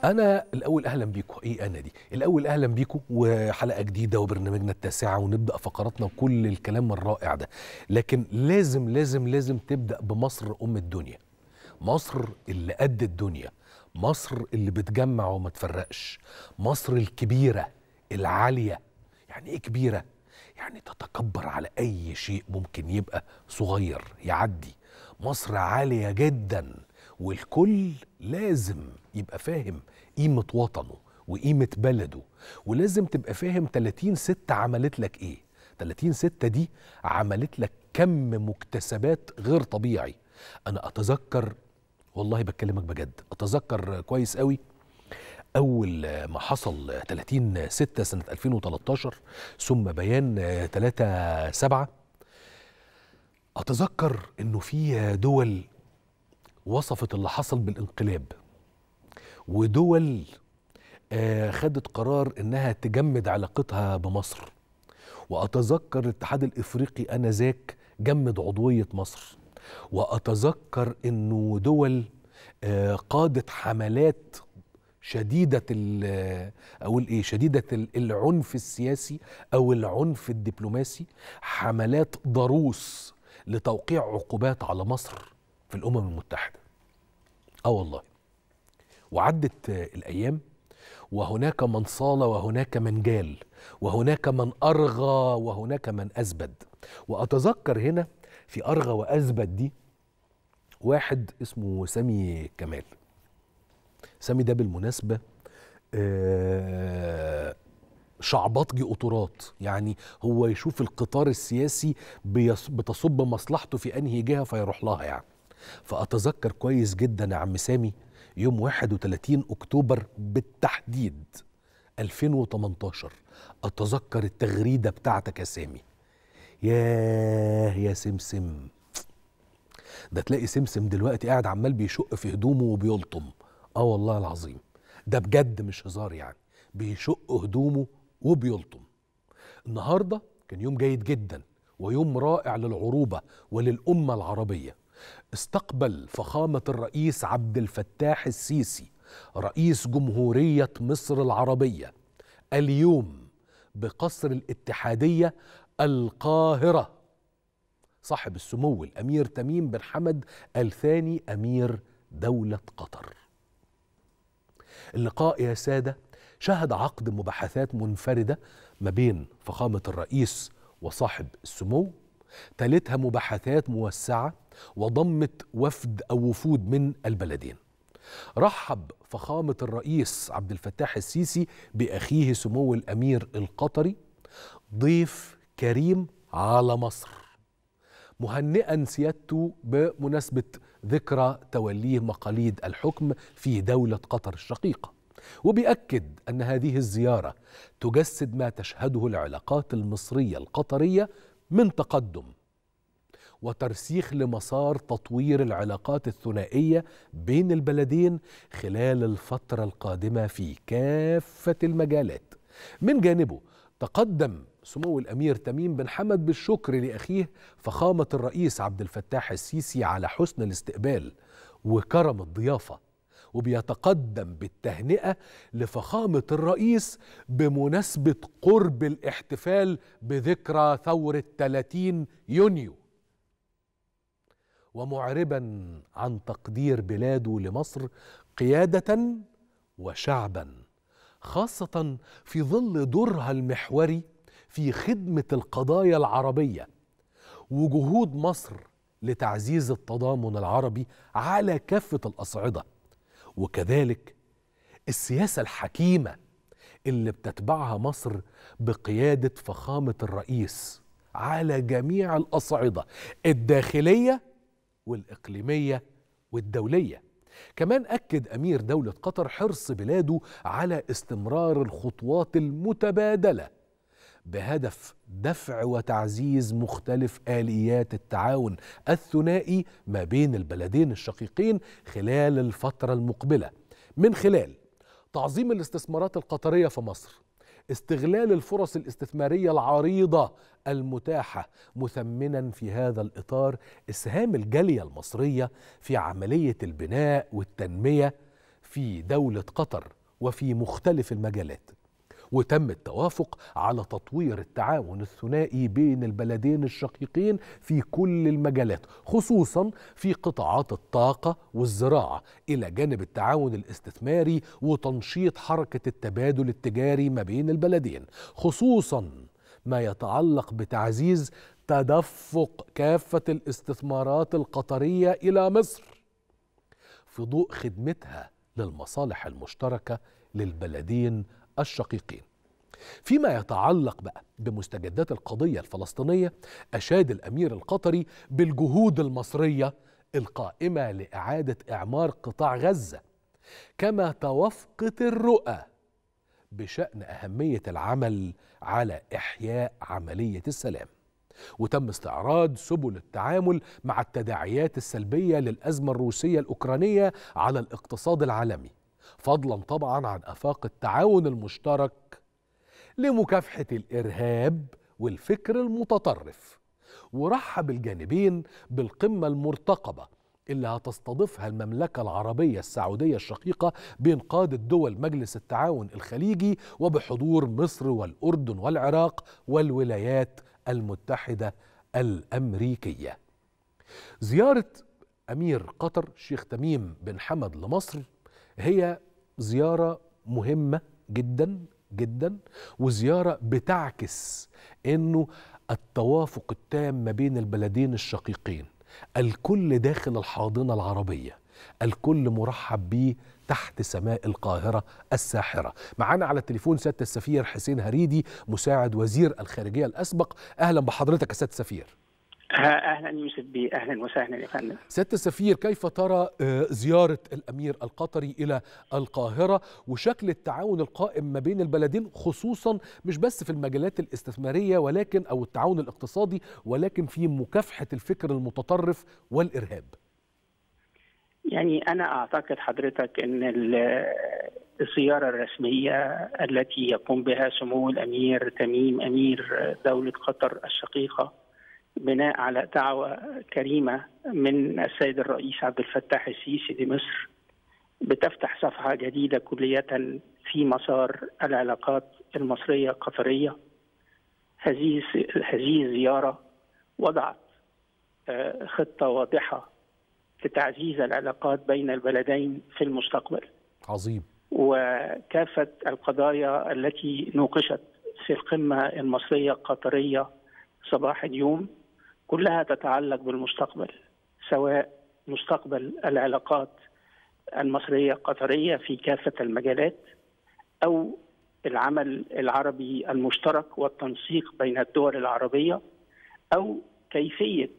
انا الاول اهلا بيكم ايه انا دي الاول اهلا بيكم وحلقه جديده وبرنامجنا التاسعه ونبدا فقراتنا وكل الكلام الرائع ده لكن لازم لازم لازم تبدا بمصر ام الدنيا مصر اللي قد الدنيا مصر اللي بتجمع وما تفرقش مصر الكبيره العاليه يعني ايه كبيره يعني تتكبر على اي شيء ممكن يبقى صغير يعدي مصر عاليه جدا والكل لازم يبقى فاهم قيمة وطنه وقيمة بلده ولازم تبقى فاهم 30 ستة عملت لك ايه 30 ستة دي عملت لك كم مكتسبات غير طبيعي انا اتذكر والله بكلمك بجد اتذكر كويس قوي اول ما حصل 30 6 سنة 2013 ثم بيان 3 7 اتذكر انه في دول وصفت اللي حصل بالانقلاب ودول آه خدت قرار انها تجمد علاقتها بمصر واتذكر الاتحاد الافريقي انذاك جمد عضويه مصر واتذكر انه دول آه قادت حملات شديده اقول ايه شديده العنف السياسي او العنف الدبلوماسي حملات ضروس لتوقيع عقوبات على مصر في الامم المتحده اه والله وعدت الايام وهناك من صال وهناك من جال وهناك من ارغى وهناك من اثبت واتذكر هنا في ارغى واثبت دي واحد اسمه سامي كمال سامي ده بالمناسبه آه شعبطجي قطورات يعني هو يشوف القطار السياسي بتصب مصلحته في انهي جهه فيروح لها يعني فأتذكر كويس جدا يا عم سامي يوم 31 أكتوبر بالتحديد 2018 أتذكر التغريدة بتاعتك يا سامي ياه يا سمسم ده تلاقي سمسم دلوقتي قاعد عمال بيشق في هدومه وبيلطم اه والله العظيم ده بجد مش هزار يعني بيشق هدومه وبيلطم النهارده كان يوم جيد جدا ويوم رائع للعروبه وللامه العربيه استقبل فخامة الرئيس عبد الفتاح السيسي رئيس جمهورية مصر العربية اليوم بقصر الاتحادية القاهرة صاحب السمو الأمير تميم بن حمد الثاني أمير دولة قطر اللقاء يا سادة شهد عقد مباحثات منفردة ما بين فخامة الرئيس وصاحب السمو تالتها مباحثات موسعة وضمت وفد أو وفود من البلدين رحب فخامة الرئيس عبد الفتاح السيسي بأخيه سمو الأمير القطري ضيف كريم على مصر مهنئا سيادته بمناسبة ذكرى توليه مقاليد الحكم في دولة قطر الشقيقة وبيأكد أن هذه الزيارة تجسد ما تشهده العلاقات المصرية القطرية من تقدم وترسيخ لمسار تطوير العلاقات الثنائيه بين البلدين خلال الفتره القادمه في كافه المجالات. من جانبه تقدم سمو الامير تميم بن حمد بالشكر لاخيه فخامه الرئيس عبد الفتاح السيسي على حسن الاستقبال وكرم الضيافه وبيتقدم بالتهنئه لفخامه الرئيس بمناسبه قرب الاحتفال بذكرى ثوره 30 يونيو ومعربا عن تقدير بلاده لمصر قياده وشعبا خاصه في ظل دورها المحوري في خدمه القضايا العربيه وجهود مصر لتعزيز التضامن العربي على كافه الاصعده وكذلك السياسه الحكيمه اللي بتتبعها مصر بقياده فخامه الرئيس على جميع الاصعده الداخليه والاقليميه والدوليه كمان اكد امير دوله قطر حرص بلاده على استمرار الخطوات المتبادله بهدف دفع وتعزيز مختلف اليات التعاون الثنائي ما بين البلدين الشقيقين خلال الفتره المقبله من خلال تعظيم الاستثمارات القطريه في مصر استغلال الفرص الاستثماريه العريضه المتاحه مثمنا في هذا الاطار اسهام الجاليه المصريه في عمليه البناء والتنميه في دوله قطر وفي مختلف المجالات وتم التوافق على تطوير التعاون الثنائي بين البلدين الشقيقين في كل المجالات خصوصا في قطاعات الطاقة والزراعة إلى جانب التعاون الاستثماري وتنشيط حركة التبادل التجاري ما بين البلدين خصوصا ما يتعلق بتعزيز تدفق كافة الاستثمارات القطرية إلى مصر في ضوء خدمتها للمصالح المشتركة للبلدين الشقيقين فيما يتعلق بقى بمستجدات القضية الفلسطينية أشاد الأمير القطري بالجهود المصرية القائمة لإعادة إعمار قطاع غزة كما توافقت الرؤى بشأن أهمية العمل على إحياء عملية السلام وتم استعراض سبل التعامل مع التداعيات السلبية للأزمة الروسية الأوكرانية على الاقتصاد العالمي فضلا طبعا عن افاق التعاون المشترك لمكافحه الارهاب والفكر المتطرف ورحب الجانبين بالقمه المرتقبه اللي هتستضيفها المملكة العربية السعودية الشقيقة بين قادة دول مجلس التعاون الخليجي وبحضور مصر والأردن والعراق والولايات المتحدة الأمريكية زيارة أمير قطر شيخ تميم بن حمد لمصر هي زيارة مهمة جدا جدا وزيارة بتعكس انه التوافق التام ما بين البلدين الشقيقين الكل داخل الحاضنة العربية الكل مرحب به تحت سماء القاهرة الساحرة معانا على التليفون سيادة السفير حسين هريدي مساعد وزير الخارجية الأسبق أهلا بحضرتك يا سيادة السفير اهلا يوسف بي اهلا وسهلا يا فندم سياده السفير كيف ترى زياره الامير القطري الى القاهره وشكل التعاون القائم ما بين البلدين خصوصا مش بس في المجالات الاستثماريه ولكن او التعاون الاقتصادي ولكن في مكافحه الفكر المتطرف والارهاب يعني انا اعتقد حضرتك ان الزياره الرسميه التي يقوم بها سمو الامير تميم امير دوله قطر الشقيقه بناء على دعوة كريمة من السيد الرئيس عبد الفتاح السيسي لمصر بتفتح صفحة جديدة كلية في مسار العلاقات المصرية القطرية هذه هذه الزيارة وضعت خطة واضحة لتعزيز العلاقات بين البلدين في المستقبل عظيم وكافة القضايا التي نوقشت في القمة المصرية القطرية صباح اليوم كلها تتعلق بالمستقبل سواء مستقبل العلاقات المصريه القطريه في كافه المجالات او العمل العربي المشترك والتنسيق بين الدول العربيه او كيفيه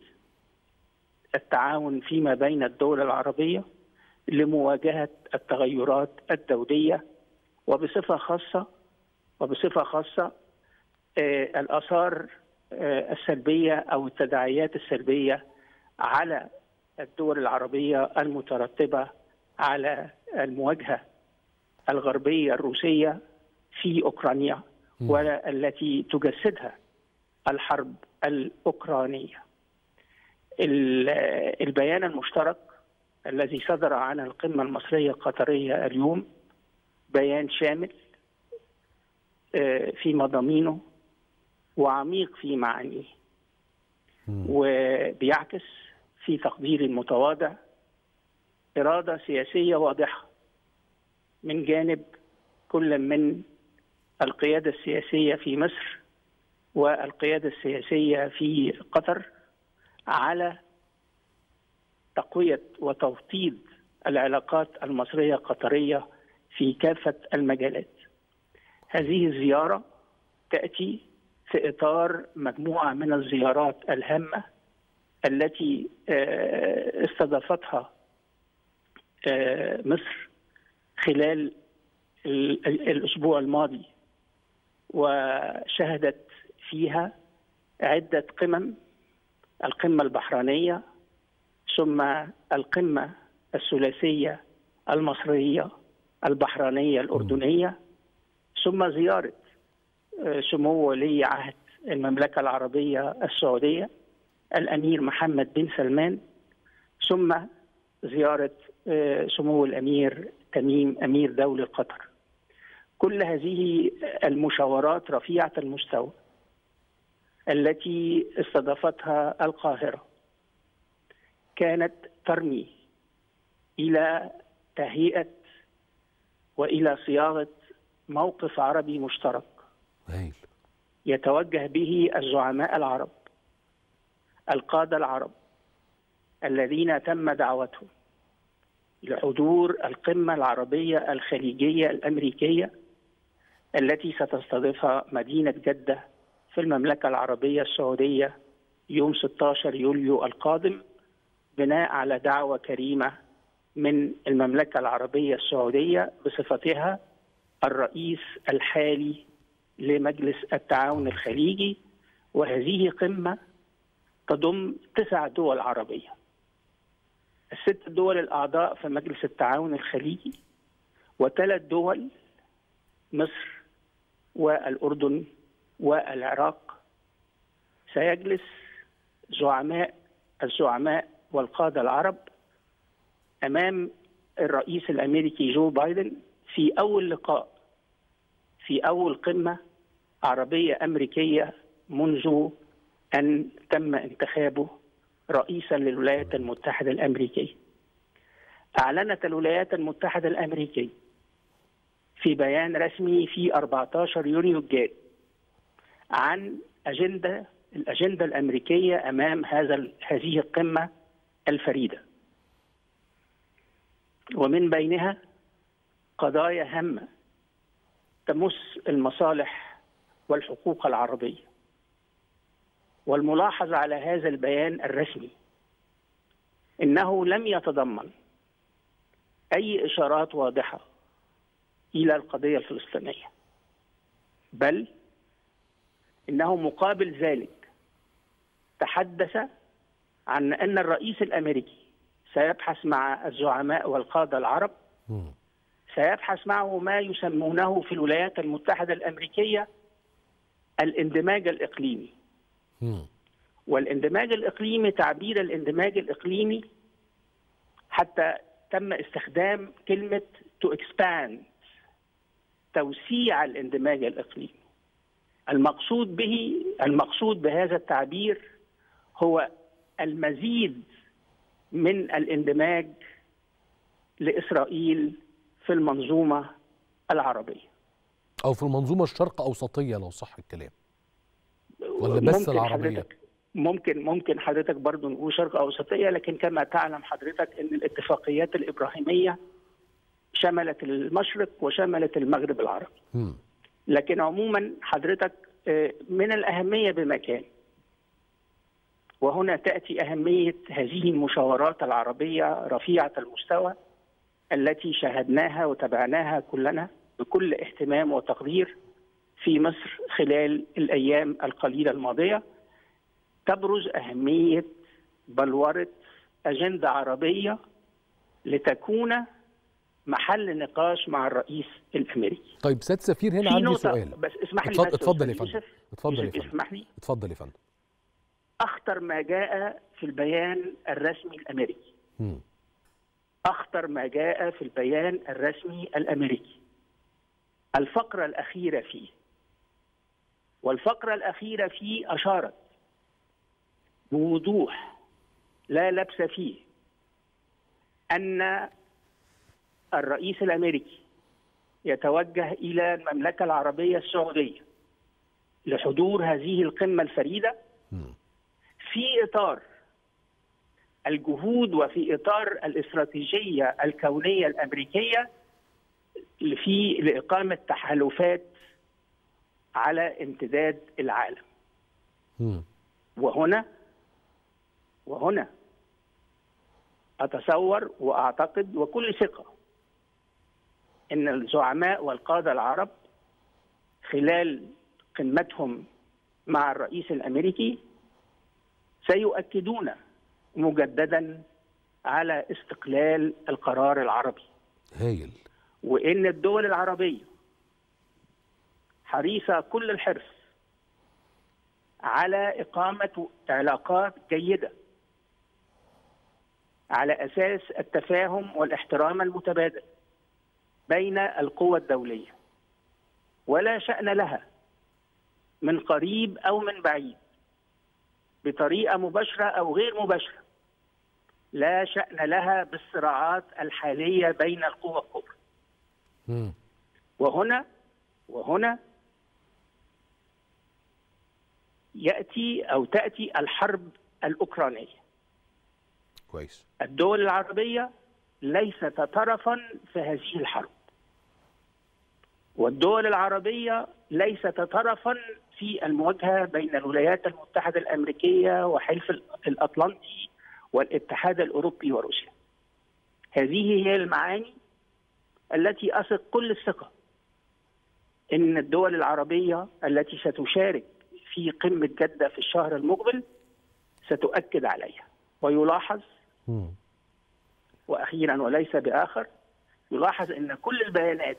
التعاون فيما بين الدول العربيه لمواجهه التغيرات الدوليه وبصفه خاصه وبصفه خاصه الاثار السلبيه او التداعيات السلبيه على الدول العربيه المترتبه على المواجهه الغربيه الروسيه في اوكرانيا والتي تجسدها الحرب الاوكرانيه. البيان المشترك الذي صدر عن القمه المصريه القطريه اليوم بيان شامل في مضامينه وعميق في معانيه وبيعكس في تقديري المتواضع إرادة سياسية واضحة من جانب كل من القيادة السياسية في مصر والقيادة السياسية في قطر على تقوية وتوطيد العلاقات المصرية القطرية في كافة المجالات هذه الزيارة تأتي في اطار مجموعه من الزيارات الهامه التي استضافتها مصر خلال الاسبوع الماضي وشهدت فيها عده قمم القمه البحرينيه ثم القمه الثلاثيه المصريه البحرينيه الاردنيه ثم زياره سمو ولي عهد المملكة العربية السعودية الأمير محمد بن سلمان ثم زيارة سمو الأمير تميم أمير دولة قطر كل هذه المشاورات رفيعه المستوى التي استضافتها القاهره كانت ترمي الى تهيئه والى صياغه موقف عربي مشترك هايل يتوجه به الزعماء العرب القاده العرب الذين تم دعوتهم لحضور القمه العربيه الخليجيه الامريكيه التي ستستضيفها مدينه جده في المملكه العربيه السعوديه يوم 16 يوليو القادم بناء على دعوه كريمه من المملكه العربيه السعوديه بصفتها الرئيس الحالي لمجلس التعاون الخليجي وهذه قمه تضم تسع دول عربيه الست دول الاعضاء في مجلس التعاون الخليجي وثلاث دول مصر والاردن والعراق سيجلس زعماء الزعماء والقاده العرب امام الرئيس الامريكي جو بايدن في اول لقاء في اول قمه عربيه امريكيه منذ ان تم انتخابه رئيسا للولايات المتحده الامريكيه. اعلنت الولايات المتحده الامريكيه في بيان رسمي في 14 يونيو الجاري عن اجنده الاجنده الامريكيه امام هذا هذه القمه الفريده. ومن بينها قضايا هامه تمس المصالح والحقوق العربيه. والملاحظ على هذا البيان الرسمي انه لم يتضمن اي اشارات واضحه الى القضيه الفلسطينيه بل انه مقابل ذلك تحدث عن ان الرئيس الامريكي سيبحث مع الزعماء والقاده العرب سيبحث معه ما يسمونه في الولايات المتحده الامريكيه الاندماج الاقليمي والاندماج الاقليمي تعبير الاندماج الاقليمي حتى تم استخدام كلمه to expand توسيع الاندماج الاقليمي المقصود به المقصود بهذا التعبير هو المزيد من الاندماج لاسرائيل في المنظومه العربيه او في المنظومه الشرق اوسطيه لو صح الكلام ولا بس العربيه ممكن ممكن حضرتك برضو نقول شرق اوسطيه لكن كما تعلم حضرتك ان الاتفاقيات الابراهيميه شملت المشرق وشملت المغرب العربي م. لكن عموما حضرتك من الاهميه بمكان وهنا تاتي اهميه هذه المشاورات العربيه رفيعه المستوى التي شاهدناها وتابعناها كلنا بكل اهتمام وتقدير في مصر خلال الايام القليله الماضيه تبرز اهميه بلوره اجنده عربيه لتكون محل نقاش مع الرئيس الامريكي. طيب سياده السفير هنا عندي سؤال بس اسمح لي اتفضل اتفضل يا فندم اتفضل يا فندم اسمح لي اتفضل يا فندم اخطر ما جاء في البيان الرسمي الامريكي م. اخطر ما جاء في البيان الرسمي الامريكي الفقره الاخيره فيه والفقره الاخيره فيه اشارت بوضوح لا لبس فيه ان الرئيس الامريكي يتوجه الى المملكه العربيه السعوديه لحضور هذه القمه الفريده في اطار الجهود وفي اطار الاستراتيجيه الكونيه الامريكيه في لاقامه تحالفات على امتداد العالم. م. وهنا وهنا اتصور واعتقد وكل ثقه ان الزعماء والقاده العرب خلال قمتهم مع الرئيس الامريكي سيؤكدون مجددا على استقلال القرار العربي هايل وان الدول العربيه حريصه كل الحرص على اقامه علاقات جيده على اساس التفاهم والاحترام المتبادل بين القوى الدوليه ولا شأن لها من قريب أو من بعيد بطريقة مباشرة أو غير مباشرة لا شأن لها بالصراعات الحالية بين القوى الكبرى مم. وهنا وهنا يأتي أو تأتي الحرب الأوكرانية كويس الدول العربية ليست طرفا في هذه الحرب والدول العربية ليست طرفا في المواجهة بين الولايات المتحدة الأمريكية وحلف الأطلنطي والاتحاد الأوروبي وروسيا هذه هي المعاني التي أثق كل الثقة إن الدول العربية التي ستشارك في قمة جدة في الشهر المقبل ستؤكد عليها ويلاحظ مم. واخيرا وليس باخر يلاحظ ان كل البيانات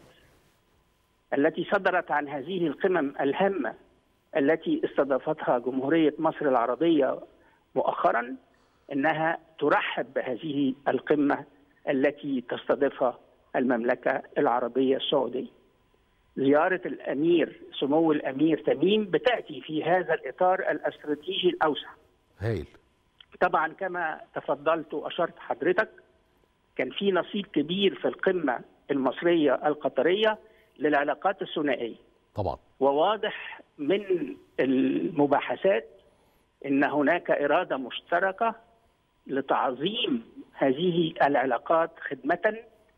التي صدرت عن هذه القمم الهامه التي استضافتها جمهوريه مصر العربيه مؤخرا انها ترحب بهذه القمه التي تستضيفها المملكه العربيه السعوديه. زياره الامير سمو الامير تميم بتاتي في هذا الاطار الاستراتيجي الاوسع. هايل طبعا كما تفضلت واشرت حضرتك كان في نصيب كبير في القمه المصريه القطريه للعلاقات الثنائيه طبعا وواضح من المباحثات ان هناك اراده مشتركه لتعظيم هذه العلاقات خدمه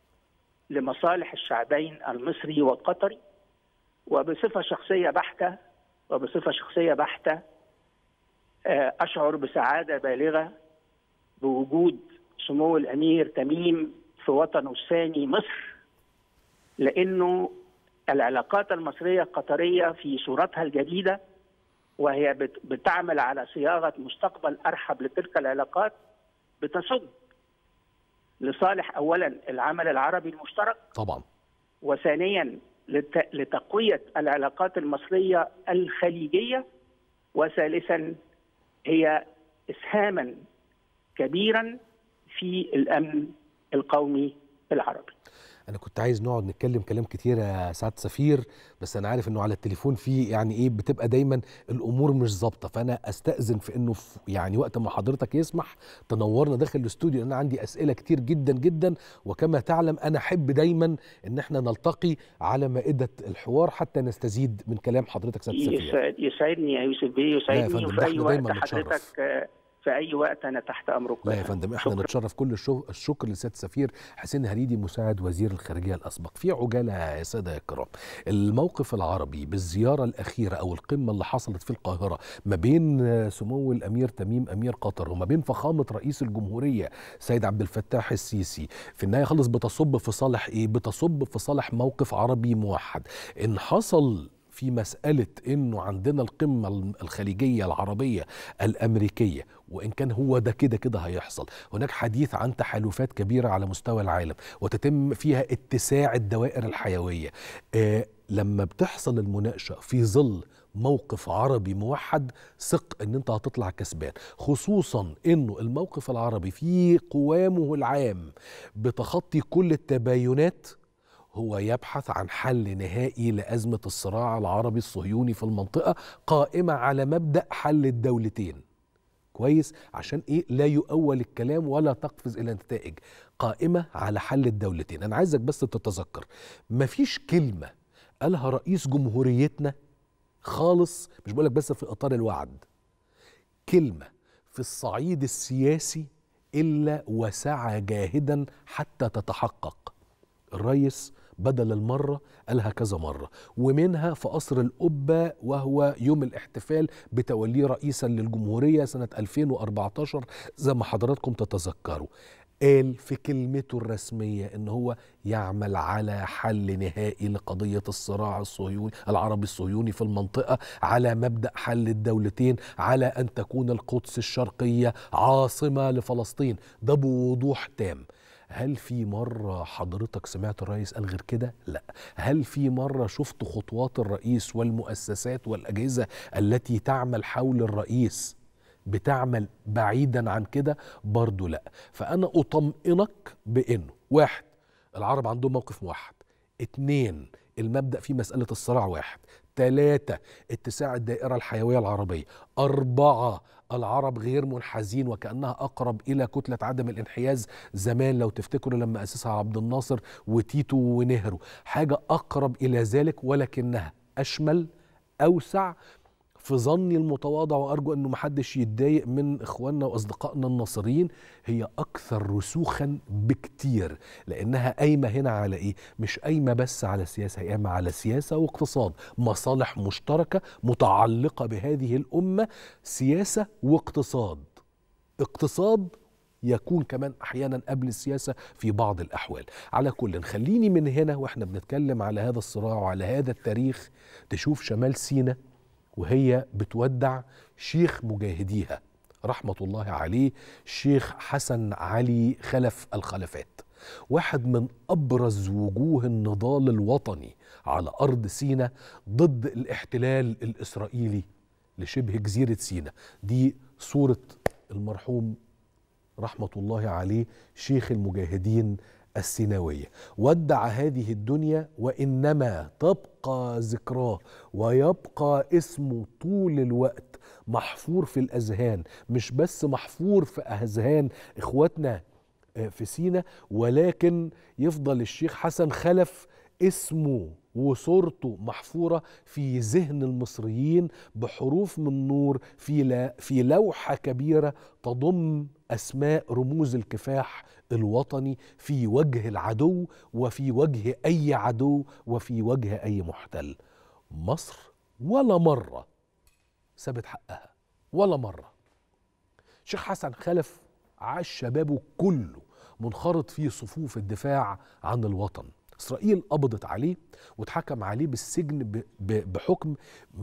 لمصالح الشعبين المصري والقطري وبصفه شخصيه بحته وبصفه شخصيه بحته آه، اشعر بسعاده بالغه بوجود سمو الامير تميم في وطنه الثاني مصر لانه العلاقات المصريه القطريه في صورتها الجديده وهي بت- بتعمل على صياغه مستقبل ارحب لتلك العلاقات بتصب لصالح اولا العمل العربي المشترك طبعا وثانيا لت- لتقويه العلاقات المصريه الخليجيه وثالثا هي اسهاما كبيرا في الامن القومي العربي. انا كنت عايز نقعد نتكلم كلام كتير يا سعاده سفير بس انا عارف انه على التليفون في يعني ايه بتبقى دايما الامور مش ظابطه فانا استاذن في انه في يعني وقت ما حضرتك يسمح تنورنا داخل الاستوديو لان انا عندي اسئله كتير جدا جدا وكما تعلم انا احب دايما ان احنا نلتقي على مائده الحوار حتى نستزيد من كلام حضرتك سعاده سفير يسعد يسعدني يا يوسف بيه لا يا يسعدني فندم، وفي ده اي احنا وقت دايما نتشرف. حضرتك آه، في اي وقت انا تحت امرك لا يا فندم احنا شكراً. نتشرف كل الشو- الشكر لسياده السفير حسين هريدي مساعد وزير الخارجيه الاسبق في عجاله يا ساده الكرام الموقف العربي بالزياره الاخيره او القمه اللي حصلت في القاهره ما بين آه، سمو الامير تميم امير قطر وما بين فخامه رئيس الجمهوريه سيد عبد الفتاح السيسي في النهايه خلص بتصب في صالح ايه بتصب في صالح موقف عربي موحد ان حصل في مسألة إنه عندنا القمة الخليجية العربية الأمريكية وإن كان هو ده كده كده هيحصل هناك حديث عن تحالفات كبيرة على مستوى العالم وتتم فيها اتساع الدوائر الحيوية آه لما بتحصل المناقشة في ظل موقف عربي موحد ثق ان انت هتطلع كسبان خصوصا انه الموقف العربي في قوامه العام بتخطي كل التباينات هو يبحث عن حل نهائي لأزمة الصراع العربي الصهيوني في المنطقة قائمة على مبدأ حل الدولتين كويس عشان ايه لا يؤول الكلام ولا تقفز الى نتائج قائمة على حل الدولتين انا عايزك بس تتذكر مفيش كلمة قالها رئيس جمهوريتنا خالص مش بقولك بس في اطار الوعد كلمة في الصعيد السياسي إلا وسعى جاهدا حتى تتحقق الرئيس بدل المرة قالها كذا مرة ومنها في قصر القبة وهو يوم الاحتفال بتوليه رئيسا للجمهورية سنة 2014 زي ما حضراتكم تتذكروا قال في كلمته الرسمية ان هو يعمل على حل نهائي لقضية الصراع الصهيوني العربي الصهيوني في المنطقة على مبدأ حل الدولتين على ان تكون القدس الشرقية عاصمة لفلسطين ده بوضوح تام هل في مرة حضرتك سمعت الرئيس قال غير كده؟ لا هل في مرة شفت خطوات الرئيس والمؤسسات والأجهزة التي تعمل حول الرئيس بتعمل بعيدا عن كده؟ برضو لا فأنا أطمئنك بأنه واحد العرب عندهم موقف موحد اتنين المبدأ في مسألة الصراع واحد ثلاثة اتساع الدائرة الحيوية العربية أربعة العرب غير منحازين وكأنها أقرب إلى كتلة عدم الانحياز زمان لو تفتكروا لما أسسها عبد الناصر وتيتو ونهرو حاجة أقرب إلى ذلك ولكنها أشمل أوسع في ظني المتواضع وارجو انه محدش يتضايق من اخواننا واصدقائنا الناصريين هي اكثر رسوخا بكتير لانها قايمه هنا على ايه؟ مش قايمه بس على سياسه هي قايمه على سياسه واقتصاد، مصالح مشتركه متعلقه بهذه الامه سياسه واقتصاد. اقتصاد يكون كمان احيانا قبل السياسه في بعض الاحوال على كل خليني من هنا واحنا بنتكلم على هذا الصراع وعلى هذا التاريخ تشوف شمال سينا وهي بتودع شيخ مجاهديها رحمة الله عليه الشيخ حسن علي خلف الخلفات واحد من أبرز وجوه النضال الوطني على أرض سينا ضد الاحتلال الإسرائيلي لشبه جزيرة سينا دي صورة المرحوم رحمة الله عليه شيخ المجاهدين السيناوية ودع هذه الدنيا وإنما تبقى ذكراه ويبقى اسمه طول الوقت محفور في الأذهان مش بس محفور في أذهان إخواتنا في سينا ولكن يفضل الشيخ حسن خلف اسمه وصورته محفوره في ذهن المصريين بحروف من نور في في لوحه كبيره تضم اسماء رموز الكفاح الوطني في وجه العدو وفي وجه اي عدو وفي وجه اي محتل. مصر ولا مره سابت حقها ولا مره. شيخ حسن خلف عاش شبابه كله منخرط في صفوف الدفاع عن الوطن. اسرائيل قبضت عليه واتحكم عليه بالسجن بحكم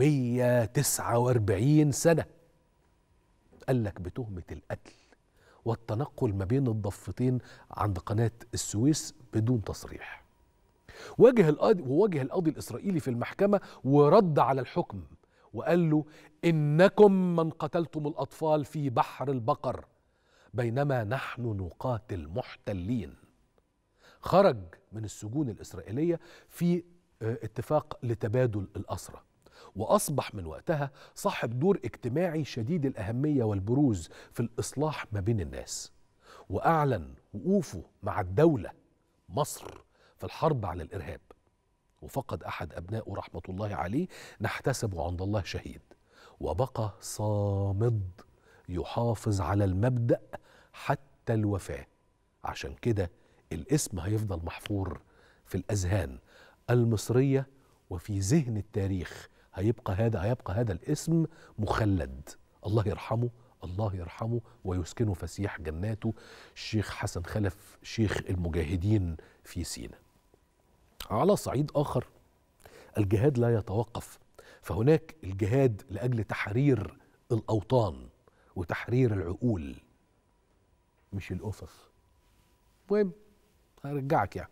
149 سنه قال لك بتهمه القتل والتنقل ما بين الضفتين عند قناه السويس بدون تصريح واجه القاضي وواجه القاضي الاسرائيلي في المحكمه ورد على الحكم وقال له انكم من قتلتم الاطفال في بحر البقر بينما نحن نقاتل محتلين خرج من السجون الإسرائيلية في اتفاق لتبادل الأسرى وأصبح من وقتها صاحب دور اجتماعي شديد الأهمية والبروز في الإصلاح ما بين الناس وأعلن وقوفه مع الدولة مصر في الحرب على الإرهاب وفقد أحد أبنائه رحمة الله عليه نحتسبه عند الله شهيد وبقى صامد يحافظ على المبدأ حتى الوفاة عشان كده الاسم هيفضل محفور في الاذهان المصريه وفي ذهن التاريخ هيبقى هذا هيبقى هذا الاسم مخلد الله يرحمه الله يرحمه ويسكنه فسيح جناته الشيخ حسن خلف شيخ المجاهدين في سينا على صعيد اخر الجهاد لا يتوقف فهناك الجهاد لاجل تحرير الاوطان وتحرير العقول مش الاسس المهم هرجعك يعني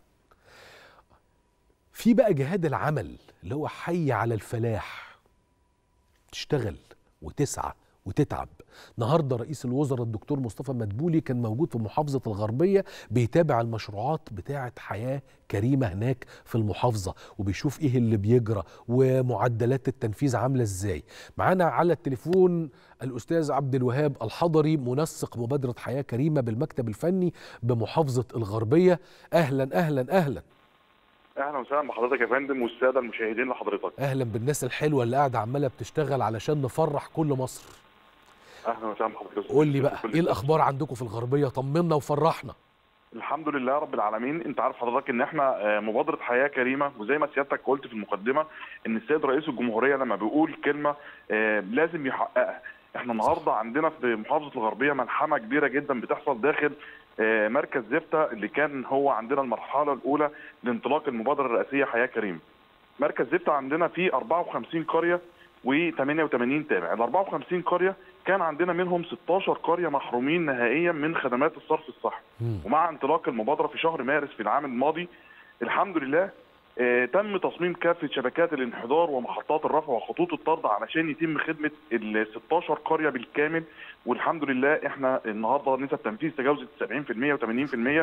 في بقى جهاد العمل اللي هو حي على الفلاح تشتغل وتسعى وتتعب النهارده رئيس الوزراء الدكتور مصطفى مدبولي كان موجود في محافظه الغربيه بيتابع المشروعات بتاعه حياه كريمه هناك في المحافظه وبيشوف ايه اللي بيجرى ومعدلات التنفيذ عامله ازاي معانا على التليفون الاستاذ عبد الوهاب الحضري منسق مبادره حياه كريمه بالمكتب الفني بمحافظه الغربيه اهلا اهلا اهلا اهلا وسهلا بحضرتك يا فندم والساده المشاهدين لحضرتك اهلا بالناس الحلوه اللي قاعده عماله بتشتغل علشان نفرح كل مصر اهلا وسهلا بحضرتك قول لي بقى ايه الاخبار عندكم في الغربيه طمنا وفرحنا الحمد لله رب العالمين انت عارف حضرتك ان احنا مبادره حياه كريمه وزي ما سيادتك قلت في المقدمه ان السيد رئيس الجمهوريه لما بيقول كلمه لازم يحققها احنا النهارده عندنا في محافظه الغربيه ملحمه كبيره جدا بتحصل داخل مركز زفته اللي كان هو عندنا المرحله الاولى لانطلاق المبادره الرئاسيه حياه كريمه. مركز زفته عندنا فيه 54 قريه و88 تابع، ال 54 قريه كان عندنا منهم 16 قريه محرومين نهائيا من خدمات الصرف الصحي. ومع انطلاق المبادره في شهر مارس في العام الماضي الحمد لله آه تم تصميم كافه شبكات الانحدار ومحطات الرفع وخطوط الطرد علشان يتم خدمه ال 16 قريه بالكامل والحمد لله احنا النهارده نسب تنفيذ تجاوزت 70% و80%